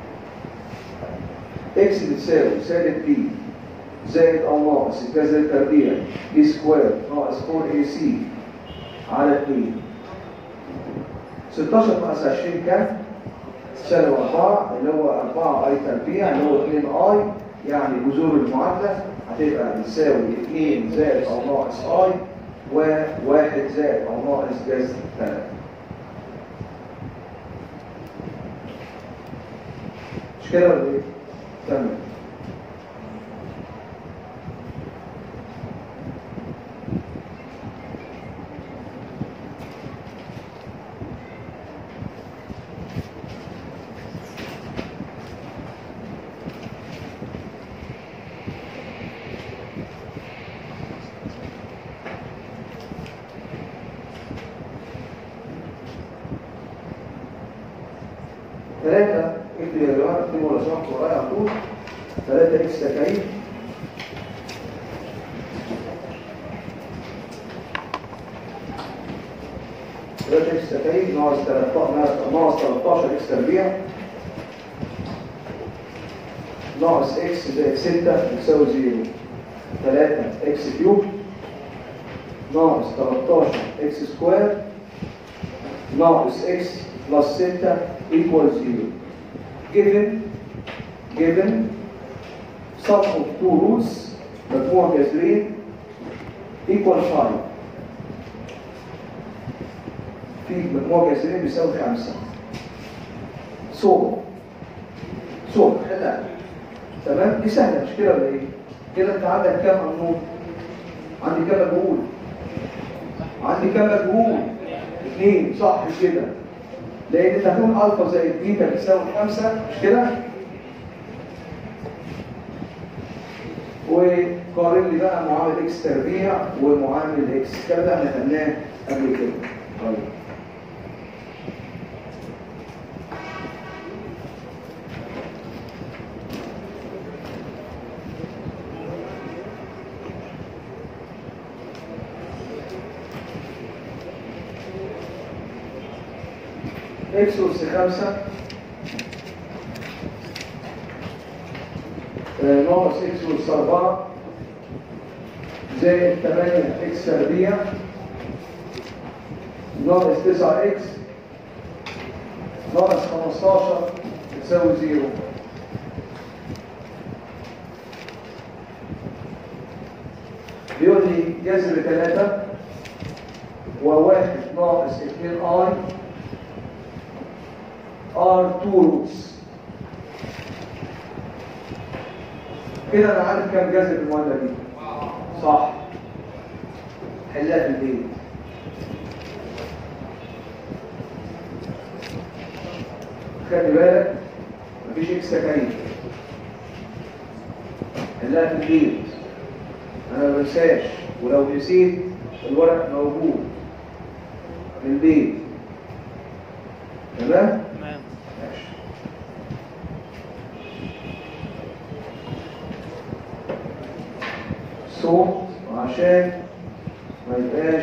اكس بتساوي سالب بي زائد او ناقص الجذر التربيع بي سكوير ناقص 4 اي سي على 2 16 ناقص 20 كام؟ سالب 4 اللي هو 4 اي تربيع اللي هو 2 اي يعني جذور المعادلة هتبقى بتساوي 2 زائد او ناقص اي وواحد زائد او ناقص جذر 3 مش كده ولا ايه؟ تمام 3 اكتب يا جماعه اكتبوا ولا سمحتوا ورايا على طول 3 اكس تكعيب ثلاثة اكس تكعيب ناقص 13 ناقص 13 اكس تربيع ناقص اكس زائد 6 يساوي 0 3 اكس كيوب ناقص 13 اكس سكوير ناقص اكس بلس 6 equals 0 given given sum of two roots مجموع جذرين equal 5 في مجموع جذرين بيساوي 5 صوب صوب حلها تمام دي سهله مش كده ولا ايه كده انت عندك كام قانون عندي كام مجهول عندي كام مجهول اثنين صح كده لان انت هتقول الفا زائد بيتا بتساوي 5 مش كده وقارن لي بقى معامل اكس تربيع ومعامل اكس الكلام ده احنا خدناه قبل كده طيب اكس اس 5 ناقص اكس اس 4 زائد 8 اكس تربيع ناقص 9 اكس ناقص 15 تساوي 0 بيقول لي جذر 3 وواحد ناقص 2 اي are two roots كده انا عارف كام جذر المعادله دي صح حلها في البيت خلي بالك مفيش اكس تكاليف حلها في البيت انا ما بنساش ولو نسيت الورق موجود في البيت تمام تمام ماشي صوت عشان ما يبقاش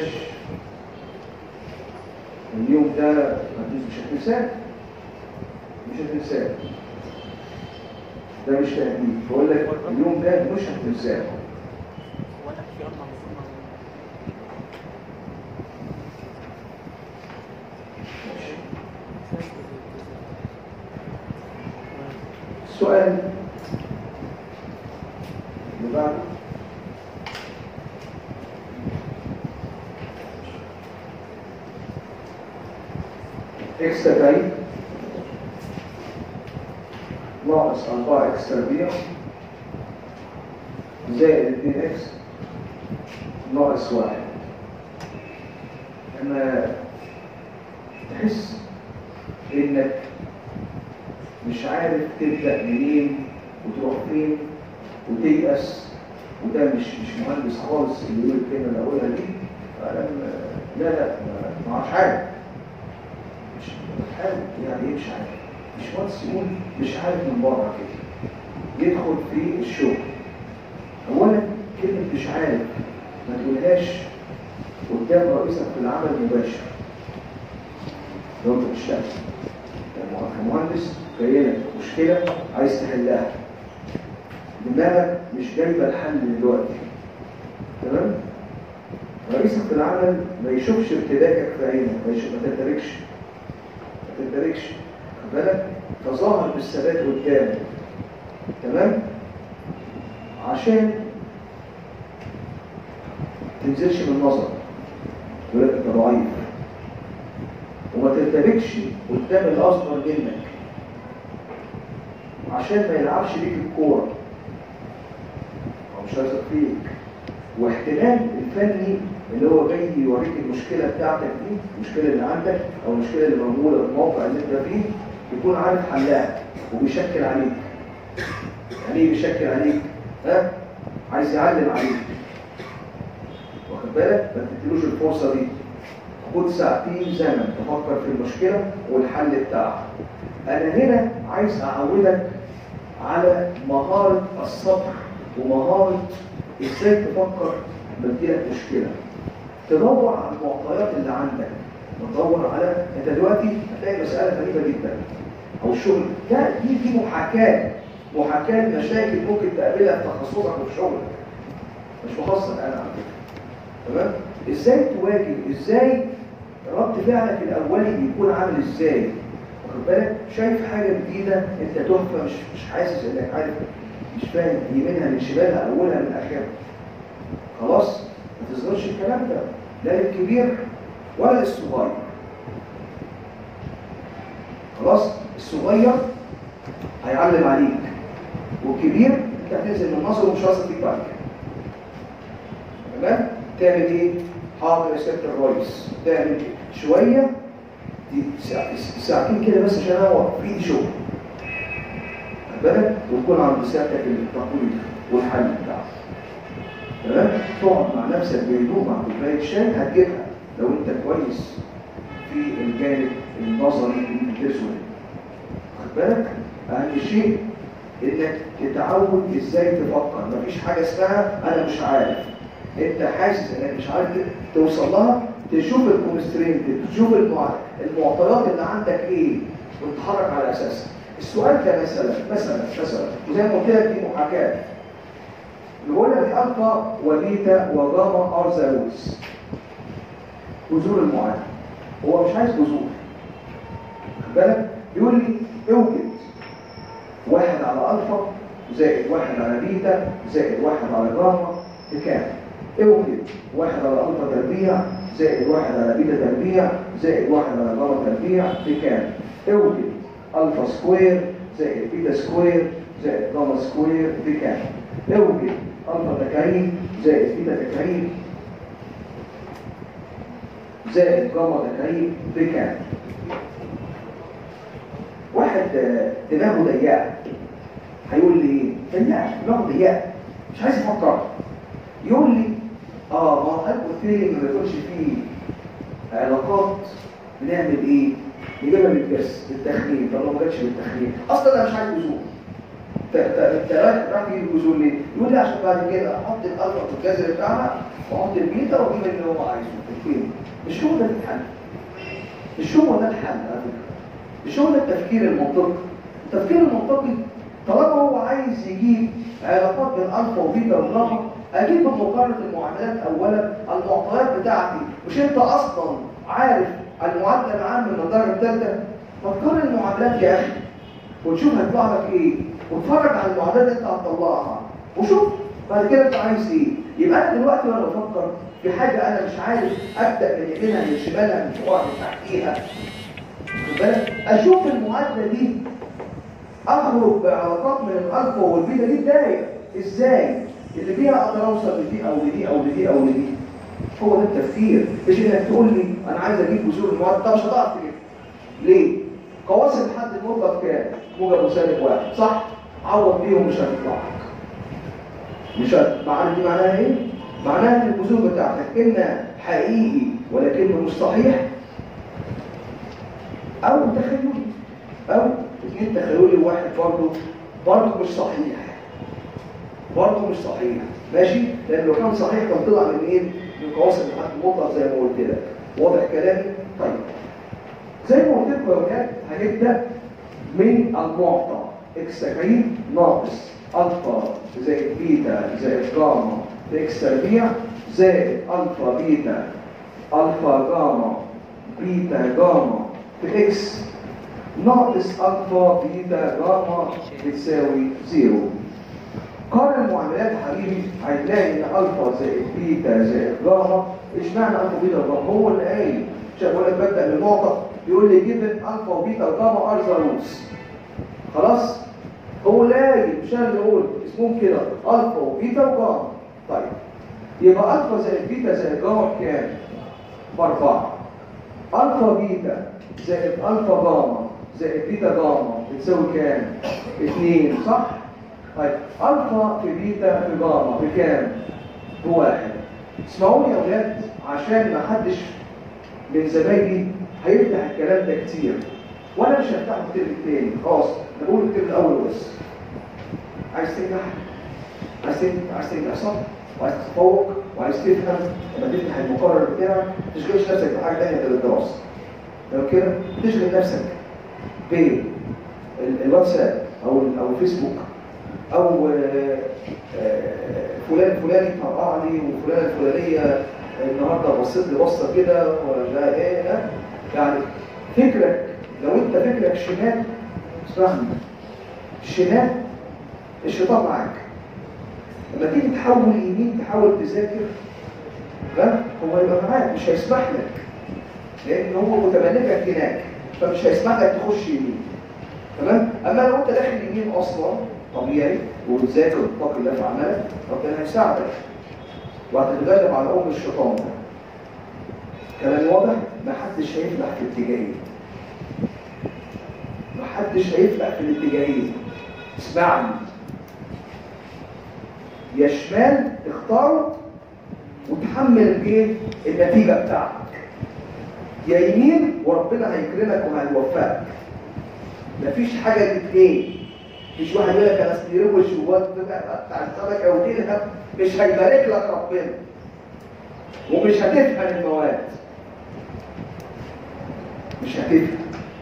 اليوم ده مش هتنساه مش هتنساه ده مش تهديد بقول لك اليوم ده مش هتنساه وانا في يوم المفروض ماشي. السؤال اللي بعده اكس تكعيب ناقص 4 اكس تربيع زائد 2 اكس ناقص 1 اما تحس انك مش عارف تبدأ منين وتروح فين وتيأس وده مش مش مهندس خالص اللي يقول الكلمة اللي أقولها دي فأنا م- لا لا ما- ما اعرفش حاجة مش بحاول يعني إيه مش عارف مش مهندس يقول مش عارف من بره كده يدخل في الشغل أولا كلمة مش عارف ما تقولهاش قدام رئيسك في العمل مباشر لو انت بتشتغل كمهندس جاي لك مشكله عايز تحلها دماغك مش جايبه الحل دلوقتي تمام رئيسك في العمل ما يشوفش ارتداكك في عينك ما يشوف ما تندركش ما تندركش خد بالك تظاهر بالثبات قدامه تمام عشان تنزلش من نظر يقول لك انت ضعيف وما ترتبكش قدام الاصغر منك عشان ما يلعبش بيك الكوره هو مش هيثق فيك واحتمال الفني اللي هو جاي يوريك المشكله بتاعتك دي المشكله اللي عندك او المشكله اللي موجوده في الموقع اللي انت فيه يكون عارف حلها وبيشكل عليك يعني ايه بيشكل عليك ها عايز يعلم عليك واخد بالك ما تديلوش الفرصه دي خد ساعتين زمن تفكر في المشكله والحل بتاعها انا هنا عايز اعودك على مهاره الصبر ومهاره ازاي تفكر بديلك مشكله تدور على المعطيات اللي عندك تدور على انت دلوقتي هتلاقي مساله غريبه جدا او الشغل ده دي دي محاكاه محاكاه مشاكل ممكن تقابلها في تخصصك وفي شغلك مش مخصص انا على فكره تمام ازاي تواجه ازاي رد فعلك الاولي بيكون عامل ازاي واخد بالك شايف حاجه جديده انت تحفه مش مش حاسس انك عارف مش فاهم يمينها من شمالها اولها من اخرها خلاص ما تظهرش الكلام ده لا للكبير ولا للصغير خلاص الصغير هيعلم عليك والكبير انت هتنزل من نظره ومش واثق فيك بعد كده تمام تعمل ايه حاضر يا سياده الرئيس تعمل شويه دي ساع- ساعتين كده بس عشان انا واقف في ايدي شغل خد بالك وتكون عند سيادتك التقويض والحل بتاعك تمام تقعد مع نفسك بهدوء مع كوبايه شاي هتجيبها لو انت كويس في الجانب النظري اللي بتدرسه خد بالك اهم شيء انك تتعود ازاي تفكر مفيش حاجه اسمها انا مش عارف انت حاسس انك مش عارف توصل لها تشوف الكونسترينت تشوف المع- المعطيات اللي عندك ايه وتتحرك على اساسها السؤال ده مثلا مثلا مثلا وزي ما قلت لك دي محاكاه بيقول لك الفا وبيتا وجاما ار ذا روتس جذور المعادله هو مش عايز جذور خد بالك يقول لي اوجد واحد على الفا زائد واحد على بيتا زائد واحد على جاما بكام؟ اوجد واحد على الفا تربيع زائد واحد على بيتا تربيع زائد واحد على جاما تربيع بكام؟ اوجد الفا سكوير زائد بيتا سكوير زائد جاما سكوير بكام؟ اوجد الفا تكعيب زائد بيتا تكعيب زائد جاما تكعيب بكام؟ واحد آه، دماغه ضيقه هيقول لي ايه؟ ضيقه دماغه ضيقه مش عايز يفكر يقول لي اه ما هو حضرتك قلت لي ما بيكونش فيه علاقات بنعمل ايه؟ نجيبها بالجس بالتخمين طب لو ما جاتش بالتخمين اصلا انا مش عايز جذور انت انت انت رايح رايح تجيب الجذور ليه؟ يقول لي عشان بعد كده احط الالفا في الجذر بتاعها واحط البيتا واجيب اللي هو عايزه فين؟ مش هو ده الحل مش هو ده الحل على فكره مش هو ده التفكير المنطقي التفكير المنطقي طالما هو عايز يجيب علاقات بين الفا وبيتا وجاما اجيب بمقارنه المعادلات اولا المعطيات بتاعتي مش انت اصلا عارف المعادله العامه من الدرجه الثالثه ما تقارن المعادلات يا اخي وتشوف هيطلع لك ايه واتفرج على المعادلات اللي انت هتطلعها وشوف بعد كده انت عايز ايه يبقى انا دلوقتي وانا بفكر في حاجه انا مش عارف ابدا من يمينها من شمالها من فوقها من تحتيها خد بالك؟ اشوف المعادله دي اخرج بعلاقات من الالفا والبيتا دي بدايه ازاي اللي بيها اقدر اوصل لدي او لدي او لدي او لدي هو ده التفكير مش انك تقول لي انا عايز اجيب جذور المعادله طب مش هتعرف تجيبها ليه قواسم الحد الموجب كام موجب وسالب واحد صح عوض بيهم مش هتطلع لك مش هت- معنى دي معناها ايه معناها ان الجذور بتاعتك اما حقيقي ولكنه مش صحيح او تخيلي او اثنين تخيلي وواحد برضه برضه مش صحيح برضه مش صحيح ماشي لان لو كان صحيح كان طلع من ايه من قواسم الحد المطلق زي ما قلت لك واضح كلامي طيب زي ما قلت لكم يا ولاد هنبدا من المعطى اكس تكعيب ناقص الفا زائد بيتا زائد جاما في اكس تربيع زائد الفا بيتا الفا جاما بيتا جاما في اكس ناقص الفا بيتا جاما بتساوي زيرو قارن المعاملات يا حبيبي هتلاقي ان الفا زائد بيتا زائد جاما اشمعنى الفا بيتا جاما هو اللي قايل شايف بقول لك ببدا من النقطه يقول لي جيفن الفا وبيتا وجاما ار ذا روتس خلاص هو اللي قايل مش انا اللي قلت اسمهم كده الفا وبيتا وجاما طيب يبقى الفا زائد بيتا زائد جاما بكام؟ باربعه الفا بيتا زائد الفا جاما زائد بيتا جاما بتساوي كام؟ اتنين صح؟ طيب الفا في بيتا في جاما بكام؟ بواحد اسمعوني يا اولاد عشان ما حدش من زمايلي هيفتح الكلام ده كتير وانا مش هفتحه الترم الثاني خلاص انا بقول الترم الاول بس عايز تنجح عايز تنجح عايز تنجح صح وعايز تتفوق وعايز تفهم لما تفتح المقرر بتاعك ما تشغلش نفسك بحاجه ثانيه غير الدراسه لو كده تشغل نفسك بالواتساب او ال- او الفيسبوك او آه، آه، فلان فلاني طرقع لي وفلانه الفلانيه النهارده بصيت لي بصه كده ولا ايه ها؟ يعني فكرك لو انت فكرك شمال اسمعني شمال الشيطان معاك لما تيجي تحول يمين تحاول تذاكر ها هو يبقى معاك مش هيسمح لك لان هو متملكك هناك فمش هيسمح لك تخش يمين تمام اما لو انت داخل يمين اصلا طبيعي وتذاكر وتتقي الله في عملك ربنا هيساعدك وهتتغلب على ام الشيطان ده كلامي واضح محدش هيفلح في اتجاهين محدش هيفلح في الاتجاهين اسمعني يا شمال اختاره وتحمل الايه النتيجه بتاعتك يا يمين وربنا هيكرمك وهيوفقك مفيش حاجه الاثنين مش واحد يقول لك انا اصل روش بتاع السمكه وتلهب مش هيبارك لك ربنا ومش هتفهم المواد مش هتفهم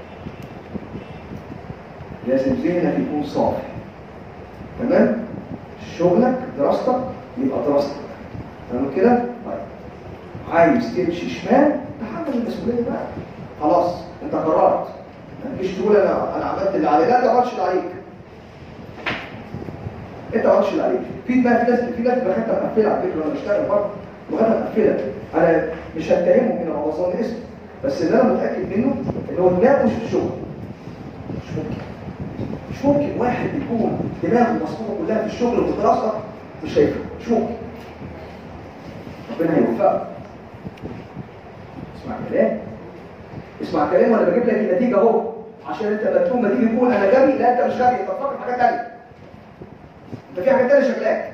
لازم ذهنك يكون صافي تمام شغلك دراستك يبقى دراستك تمام كده طيب عايز تمشي شمال تحمل المسؤوليه بقى خلاص انت قررت ما تجيش تقول انا انا عملت اللي عليا لا انت ما عملتش اللي عليك انت ما عملتش اللي عليك في بقى في ناس في ناس بخاتها مقفله على فكره وانا بشتغل برضه بخاتها مقفله انا مش هتهمه هنا هو ظن اسم بس اللي انا متاكد منه ان هو دماغه مش في الشغل مش ممكن مش ممكن واحد يكون دماغه مصفوفه كلها في الشغل والدراسه مش هيفهم مش ممكن ربنا هيوفقه اسمع كلام اسمع كلام وانا بجيب لك النتيجه اهو عشان انت لما تكون ما تيجي تقول انا غبي لا انت مش غبي انت بتفكر في حاجه ثانيه انت في حاجه ثانيه شغلاك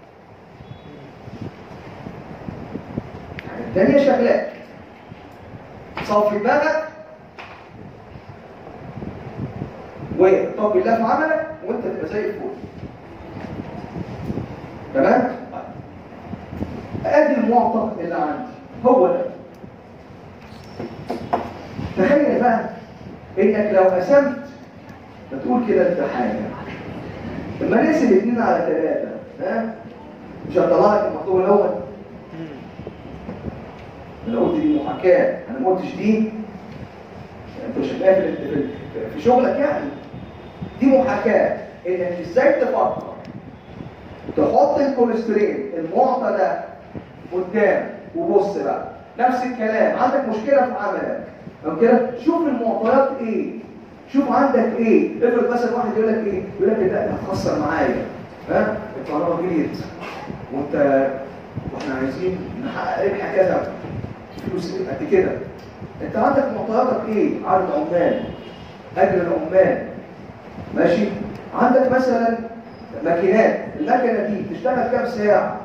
حاجه ثانيه شغلاك صفي دماغك وطب الله في عملك وانت تبقى زي الفل تمام ادي المعطى اللي عندي هو ده تخيل بقى انك لو قسمت بتقول كده انت حاجه لما نقسم اثنين على ثلاثه ها مش هطلع لك المطلوب الاول انا قلت دي محاكاه انا ما قلتش دي انت مش هتلاقيها في في- في شغلك يعني دي محاكاه انك ازاي تفكر تحط الكوليسترول المعطى ده قدام وبص بقى نفس الكلام عندك مشكله في عملك او كده شوف المعطيات ايه شوف عندك ايه افرض مثلا واحد يقول لك ايه يقول لك لا ده هتخسر معايا ها القرار جديد وانت واحنا عايزين نحقق ربح كذا فلوس قد كده انت عندك معطياتك ايه عدد عمال اجر العمال ماشي عندك مثلا ماكينات المكنه دي بتشتغل كام ساعه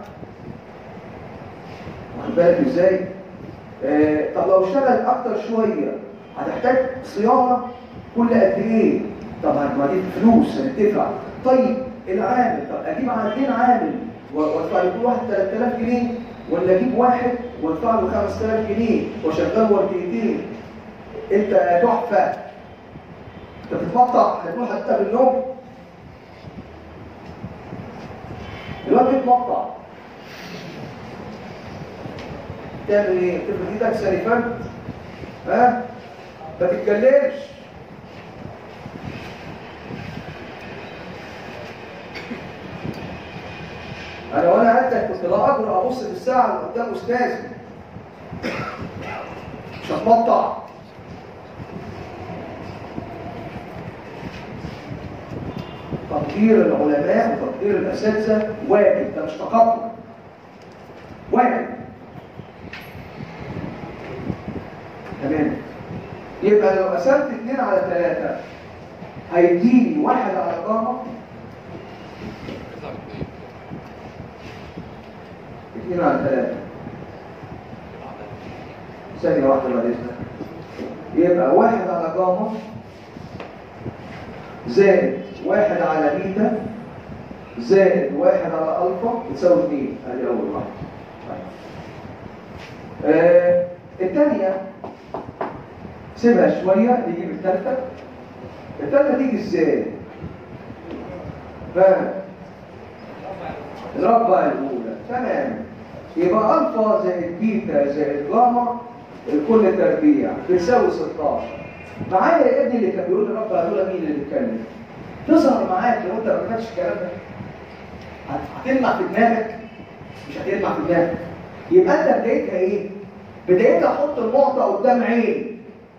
واخد بالك ازاي آه طب لو اشتغل اكتر شويه هتحتاج صيانه كل قد ايه طبعا ما دي فلوس هتدفع طيب العامل طب اجيب عاملين عامل و- وادفع لكل واحد 3000 جنيه ولا اجيب واحد وادفع له 5000 جنيه واشغله ورديتين انت تحفه انت بتتمطع هتروح حتى بالنوم دلوقتي بتمطع تعمل ايه؟ تفرد ايدك سليفان ها؟ ما تتكلمش انا وانا عندك كنت لا اقدر ابص في الساعه اللي قدام استاذي مش هتمطع تقدير العلماء وتقدير الاساتذه واجب ده مش تقدم واجب تمام يبقى لو قسمت اتنين على تلاتة هيديني واحد على جامعة اتنين على تلاتة ثانية واحدة بعد إذنك يبقى واحد على جامعة زائد واحد على بيتا زائد واحد على الفا بتساوي 2 ادي اول واحده طيب. آه الثانيه سيبها شويه نجيب الثالثه الثالثه تيجي ازاي؟ بقى الربع الاولى تمام يبقى الفا زائد بيتا زائد جاما الكل تربيع بتساوي 16 معايا يا ابني اللي كان بيقول الربع الاولى مين اللي بيتكلم تظهر معاك لو انت ما خدتش الكلام ده هت- هتلمع في دماغك مش هتلمع في دماغك يبقى انت بدايتها ايه؟ بدايتها حط النقطه قدام عين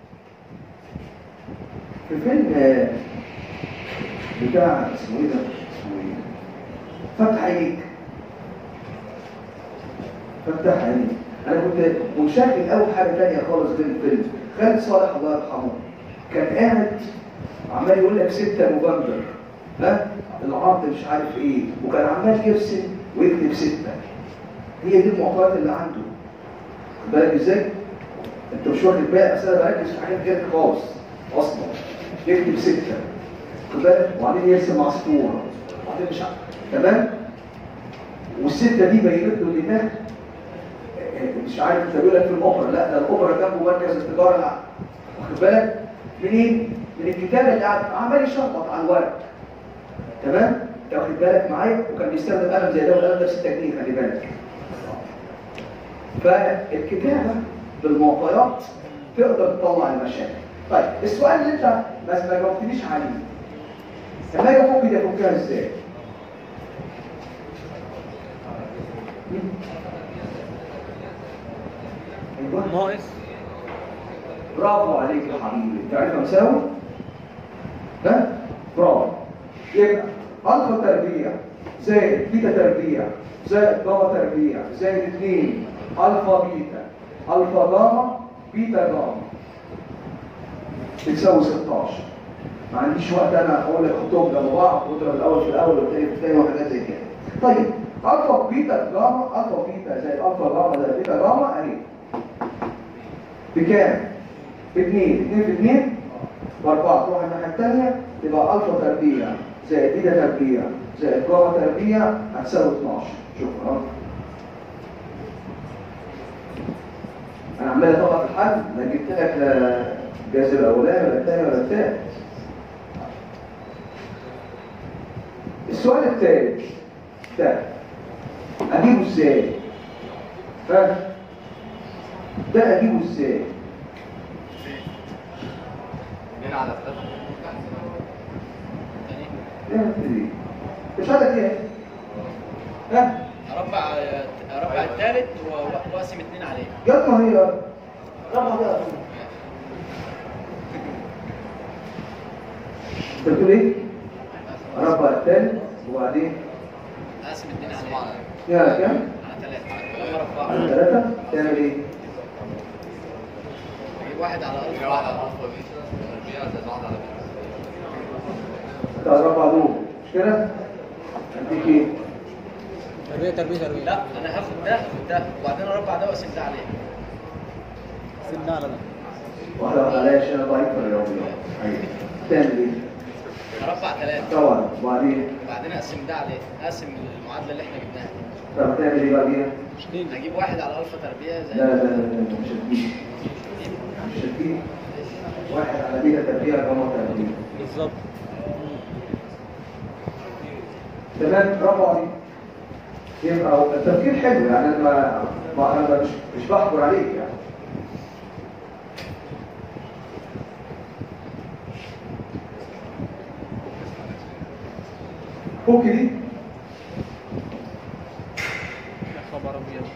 في فيلم آه، بتاع اسمه ايه ده؟ اسمه ايه؟ فتح عينيك فتح عينيك انا كنت منشغل قوي حاجه ثانيه خالص غير الفيلم خالد صالح الله يرحمه كان قاعد عمال يقول لك 6 نوفمبر ها العرض مش عارف ايه وكان عمال يرسم ويكتب 6 هي دي المعطيات اللي عنده خد بالك ازاي؟ انت مش واخد بالك اصل انا بركز في حاجات غير خالص اصلا يكتب 6 خد بالك وبعدين يرسم عصفوره وبعدين مش عارف تمام والسته دي بينت له الدماغ مش عارف انت بيقول لك في الاوبرا لا ده الاوبرا جنبه مركز التجاره العام واخد بالك منين؟ من الكتابه اللي قاعد عمال يشخبط على الورق تمام؟ انت واخد بالك معايا وكان بيستخدم قلم زي ده والقلم ده ب 6 جنيه خلي بالك فالكتابه بالمعطيات تقدر تطلع المشاكل طيب السؤال اللي انت بس ما جاوبتنيش عليه لما اجي افك دي افكها ازاي؟ ايوه ناقص برافو عليك يا حبيبي تعرف مساوي ها برافو يبقى الفا تربيع زائد بيتا تربيع زائد جاما تربيع زائد 2 الفا بيتا الفا جاما بيتا جاما بتساوي 16 ما عنديش وقت انا اقول لك حطهم جنب بعض واضرب الاول في الاول والثاني في الثاني وحاجات زي كده طيب الفا بيتا جاما الفا بيتا زائد الفا جاما زائد بيتا جاما اهي بكام؟ باثنين اثنين في اثنين باربعة تروح الناحية الثانية تبقى ألفا تربيع زائد بيتا تربيع زائد جاما تربيع هتساوي 12 شكرا أنا عمال أطلع في الحل لا جبت لك لا الجهاز الأولاني ولا الثاني ولا الثالث السؤال الثالث ده أجيبه إزاي؟ فاهم؟ ده أجيبه إزاي؟ هنا على ثلاثة ايه مش هذا ايه ها اربع اربع الثالث و- واقسم اثنين عليه يلا هي ربع بقى انت بتقول ايه ربع الثالث وبعدين اقسم اثنين عليه يا كام على ثلاثة لما اربعة على ثلاثة تعمل ايه اجيب واحد على الف واحد على الألفا بيتا تربيع زائد واحد على بيتا انت الربع دول مش كده هديك ايه تربية تربية تربية لا انا هاخد ده هاخد ده وبعدين اربع ده واقسم ده عليه سيبنا على ده واحدة واحدة عليا عشان انا ضعيف في الرياضيات ايوه تعمل ايه اربع ثلاثة طبعا وبعدين وبعدين اقسم ده عليه اقسم المعادلة اللي احنا جبناها طب هتعمل ايه بقى بيها اثنين هجيب واحد على الفا تربية لا زي لا لا لا مش هتجيب مش هتجيب واحد على بيتا تربيع جمع تربيع بالظبط تمام برافو عليك يبقى التفكير حلو يعني انا ما, ما انا مش مش بحكر عليك يعني فك دي يا خبر ابيض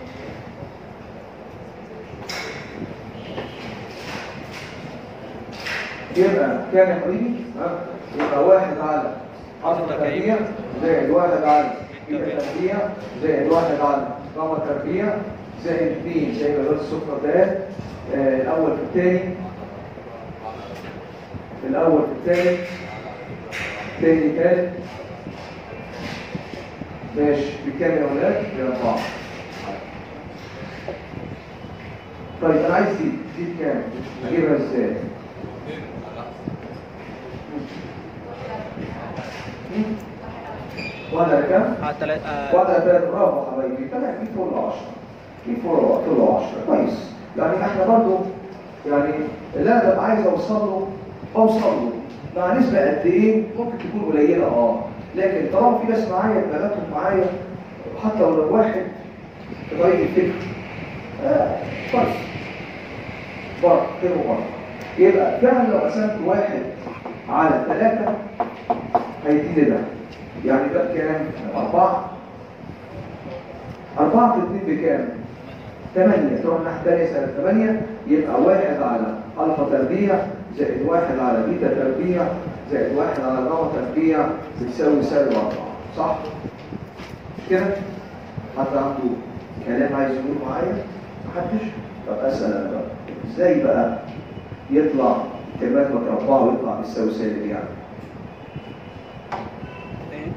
يبقى كام يا حبيبي؟ ها؟ يبقى واحد على عشرة تربيع زائد واحد على بيتا تربيع زائد واحد على جاما تربيع زائد اثنين زي ما قلت السكر ده آه، الأول في الثاني الأول في الثاني الثاني ثالث ماشي بكام يا ولاد؟ بأربعة طيب أنا عايز دي دي بكام؟ أجيبها إزاي؟ واحد على كام؟ على التلاتة آه، واحد على ثلاثة برافو يا حبايبي طلع كيف فوق العشرة كيف فوق فوق العشرة كويس يعني احنا برضو يعني اللي انا ببقى عايز اوصل له اوصل له مع نسبة قد ايه ممكن تكون قليلة اه لكن طالما في ناس معايا بناتهم معايا حتى لو واحد تغير الفكر آه كويس برضه كده برضه يبقى فعلا لو قسمت واحد على ثلاثة هيديني ده يعني ده بكام؟ أربعة أربعة في اتنين بكام؟ ثمانية تروح ناحية تانية سنة ثمانية يبقى واحد على ألفا تربيع زائد واحد على بيتا تربيع زائد واحد على جاما تربيع بتساوي سالب أربعة صح؟ مش كده؟ حد عنده كلام عايز يقوله معايا؟ محدش؟ طب أسأل أنا بقى إزاي بقى يطلع كلمات متربعة ويطلع بيساوي سالب يعني؟ ايه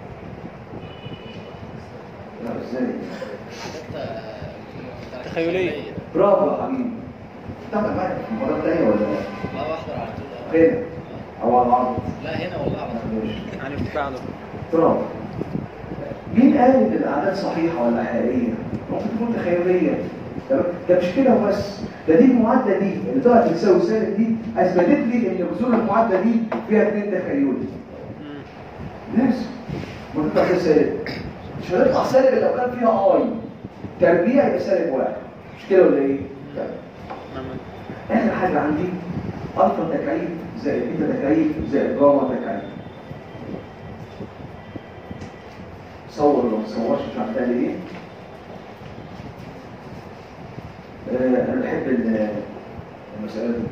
لا إزاي؟ حاجات تخيلية. برافو يا حبيبي تابع معايا في المرة التانية ولا لا؟ لا واحدة على طول هنا أو على العرض لا هنا والله على طول ماشي يعني ارتفاع ده برافو مين قال ان الاعداد صحيحه ولا حقيقيه ممكن تكون تخيليه تمام ده مش كده وبس ده دي المعادله دي اللي طلعت تساوي سالب دي اثبتت لي ان جذور المعادله دي فيها اثنين تخيلي مم. لازم ما تطلع فيها سالب مش هتطلع سالب إلا لو كان فيها اي تربيع يبقى سالب واحد مش كده ولا ايه؟ طيب. نعم. اخر حاجه عندي الفا تكعيب زائد بيتا تكعيب زائد جاما تكعيب صور ولا ما تصورش مش عارف تعمل ايه آه، انا بحب ال- المساله دي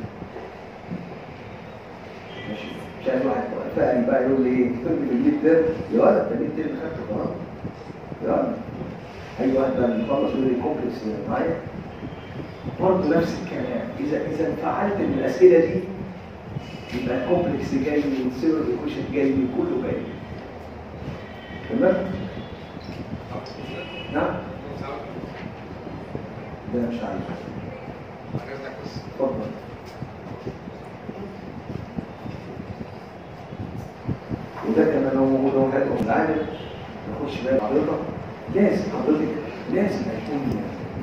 ماشي مش عايز واحد فقري بقى يقول لي ايه ترمي بالليل ده يا ولد انت ليه ترمي خدت خلاص يا ولد اي واحد بقى بيخلص يقول لي كومبلكس معايا برضه نفس الكلام اذا اذا انفعلت من الاسئله دي يبقى الكومبلكس جاي والسيرو ايكويشن جاي كله جاي تمام نعم ده مش عايز اتفضل وده كمان لو موجود هو حلو العالم نخش بقى حضرتك لازم حضرتك لازم هيكون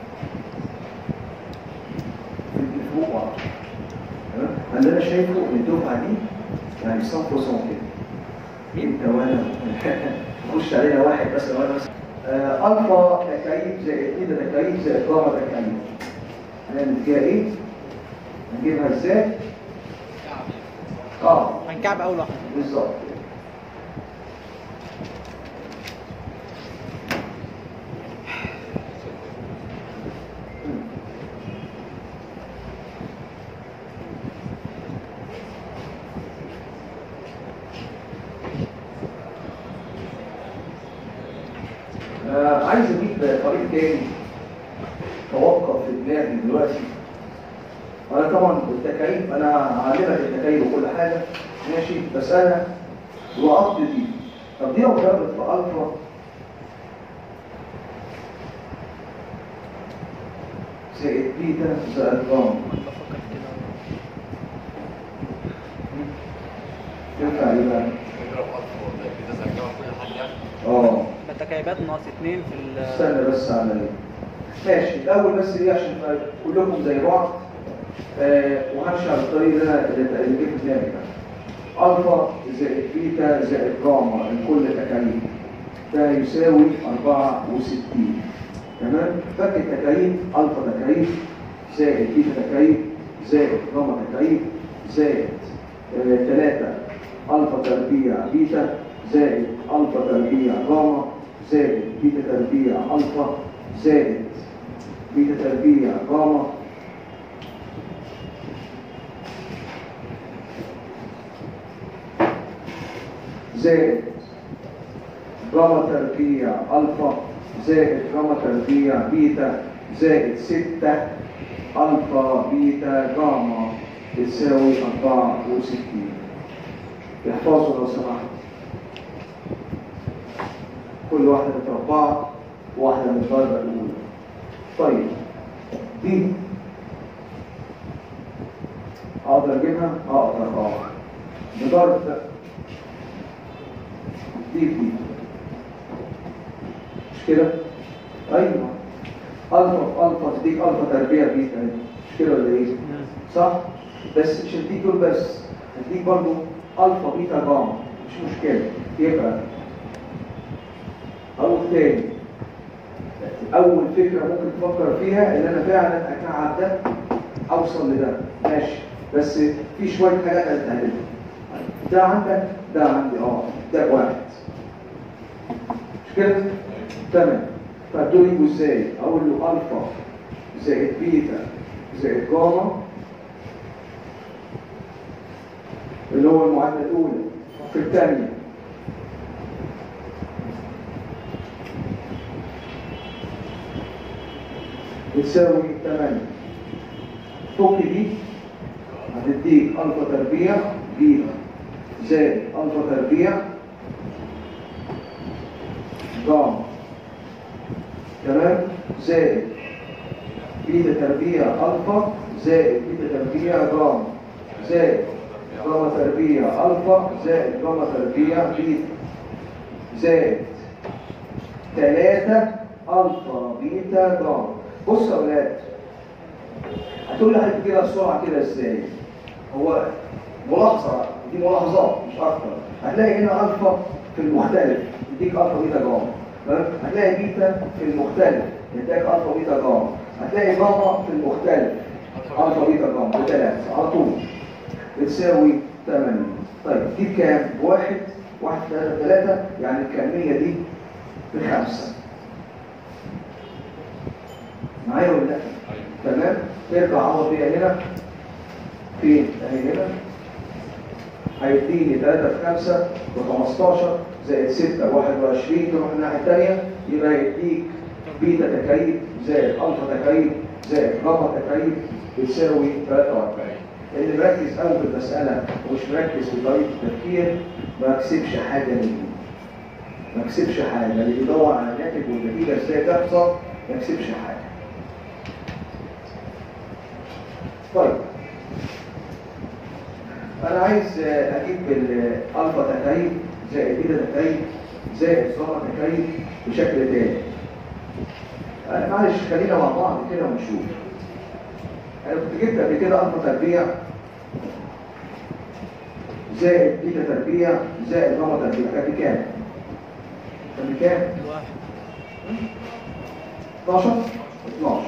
في الفوق وعلا تمام اللي انا شايفه ان الدفعه دي يعني 100% كده انت وانا نخش علينا واحد بس لو انا بس آه الفا تكعيب زائد بيتا تكعيب زائد جاما تكعيب هنعمل فيها ايه؟ هنجيبها ازاي؟ اه هنكعب اول واحدة بالظبط آه عايز اجيب طريق تاني توقف في دماغي دلوقتي انا طبعا التكايف انا هعلمك التكايف وكل حاجه ماشي بس انا وقفت دي طب دي لو ضربت في الفا زائد بيتا زائد جاما بفكر في كده ينفع ايه بقى؟ نضرب ألف ولا كده زي الجو كل حل يعني اه يبقى تكعيبات ناقص اتنين في ال استنى بس على ايه ماشي الاول بس ايه عشان يبقى كلكم زي بعض آه وهمشي على الطريق اللي انا اللي جه في دماغي ده الفا زائد بيتا زائد جاما الكل تكاليف ده يساوي 64 تمام فك التكاليف الفا تكاليف زائد بيتا تكاليف زائد جاما تكاليف زائد 3 الفا تربيع بيتا زائد الفا تربيع جاما زائد بيتا تربيع الفا زائد بيتا تربيع جاما زائد جاما تربيع الفا زائد جاما تربيع بيتا زائد 6 الفا بيتا جاما بتساوي 64 احفظوا لو سمحت كل واحدة متربعة وواحدة من الضربة الأولى طيب دي أقدر أجيبها؟ أقدر أه بضرب دي دي مش كده؟ ايوه الفا في الفا تديك الفا تربيع بيتا اهي. مش كده ولا ايه؟ صح؟ بس مش هديك دول بس هديك برضو الفا بيتا جاما مش مشكله يبقى اول تاني اول فكره ممكن تفكر فيها ان انا فعلا اكعب ده اوصل لده ماشي بس في شويه حاجات هتقلل ده عندك ده عندي اه ده واحد مش كده تمام طب دول يجوا ازاي اقول له الفا زائد بيتا زائد جاما اللي هو المعادله الاولى في الثانيه بتساوي 8 فك دي هتديك الفا تربيع بيتا زائد الفا تربيع جاما تمام زائد بيتا تربيع الفا زائد بيتا تربيع جاما زائد جاما تربيع الفا زائد جاما تربيع بيتا زائد 3 الفا بيتا جاما بص يا اولاد هتقول لي حضرتك كده بسرعه كده ازاي هو ملاحظه دي ملاحظات مش اكتر هتلاقي هنا الفا في المختلف يديك الفا بيتا جاما تمام؟ هتلاقي بيتا في المختلف يديك الفا بيتا جاما هتلاقي جاما في المختلف الفا بيتا جاما بثلاثه على طول بتساوي 8 طيب دي بكام؟ بواحد واحد ثلاثة ثلاثة يعني الكمية دي بخمسة معايا ولا لا؟ تمام؟ ترجع عوض بيها هنا فين؟ اهي هنا هيديني 3 في 5 ب 15 زائد 6 21 تروح الناحية الثانية يبقى هيديك بيتا تكايب زائد الفا تكايب زائد جاما تكايب بتساوي 43 اللي مركز قوي في المسألة ومش مركز في طريقة التفكير ما كسبش حاجة منه ما كسبش حاجة اللي بيدور على الناتج والنتيجة ازاي تحصل ما كسبش حاجة طيب انا عايز آه، اجيب الالفا تكايب زائد بيتا تكايب زائد جاما تكايب بشكل تاني آه، معلش خلينا مع بعض كده ونشوف انا كنت جبت قبل كده الفا تربيع زائد بيتا تربيع زائد جاما تربيع كان بكام؟ كان بكام؟ واحد 12 12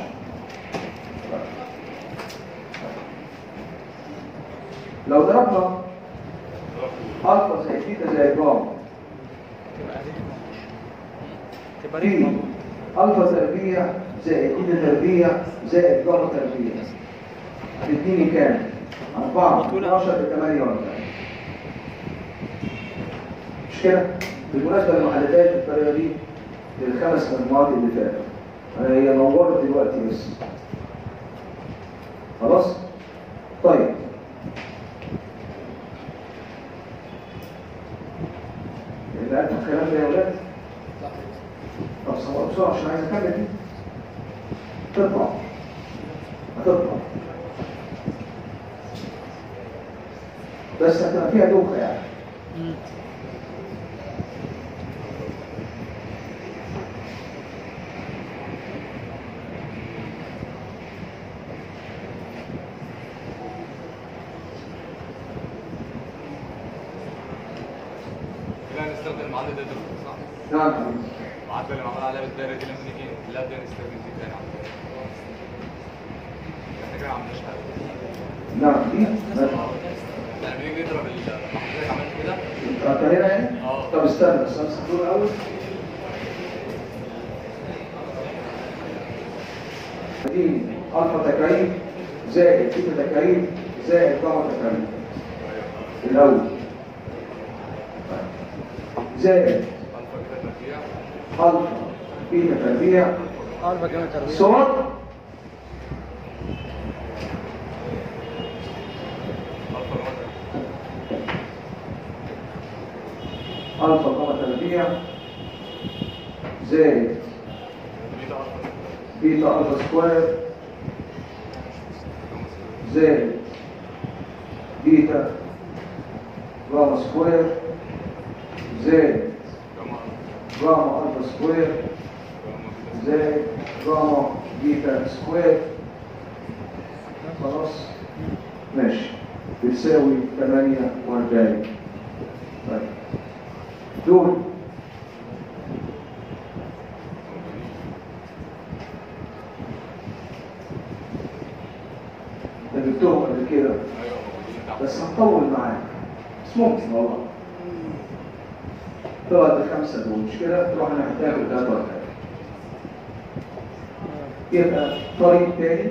لو ضربنا الفا زائد بيتا زائد جاما تبقى ريح تبقى في ريح الفا تربيع زائد بيتا تربيع زائد جاما تربيع هتديني كام 4 12 ب 48 مش كده بالمناسبه المحددات بالطريقه دي للخمس مجموعات اللي فاتوا أنا هي نورت دلوقتي بس خلاص طيب يبقى انتوا الكلام ده يا ولاد طب صور بسرعه عشان عايز اكمل دي تطلع هتطلع بس هتبقى فيها دوخه يعني مم. لا نستخدم المعادلة دي دكتور صح؟ نعم حبيبي المعادلة اللي معمولة عليها بالدايرة دي لما نيجي لا ده نستخدم دي تاني عم احنا كده ما عملناش حاجة نعم دي ماشي. يعني بنيجي نضرب ال- حضرتك عملت كده انت هنا يعني اه. طب استنى بس امسح دول الاول دي الفا تكايب زائد بيتا تكايب زائد جاما تكايب الاول زائد الفا كده تربيع الفا بيتا تربيع ألفا كمان تربيع صور الفا جاما الفا جاما تربيع زائد بيتا الفا بيتا الفا سكوير زائد بيتا جاما سكوير زائد جاما الفا سكوير زائد جاما بيتا سكوير خلاص ماشي بتساوي 48 طيب دول انت جبتهم قبل كده ايوه موجودين تحت بس هنطول معاك بس ممكن والله طلعت الخمسة دول مش كده تروح نحتاج الثلاثة ولا حاجة يبقى طريق تاني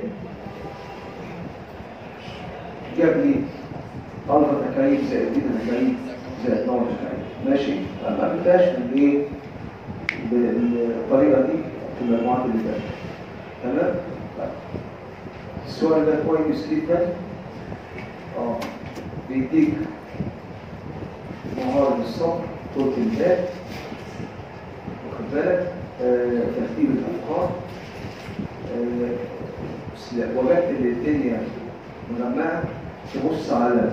جاب لي ألفا تكايف زائد بيتا تكايف زائد نوع تكايف ماشي ما عملتهاش من ايه بالطريقة دي في المجموعات اللي فاتت تمام؟ طيب. السؤال ده كويس جدا اه بيديك مهارة الصبر طول البال واخد بالك آه، ترتيب الأفكار آه، بس لا، وجدت ان الدنيا مجمعة تبص على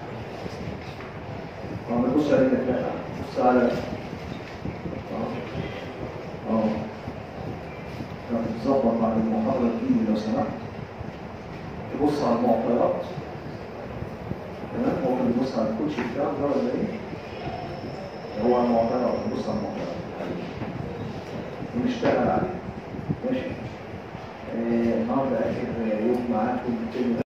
اه ما تبص على انك لا تبص على اه اه لو تتظبط بعد المحاضرة دي لو سمحت تبص على المعطيات تمام هو كان بيبص على الكوتش بتاعه ده ولا ايه؟ هو على المعطيات بيبص على المعطيات ونشتغل عليه ماشي آه، النهارده اخر يوم معاكم في الترم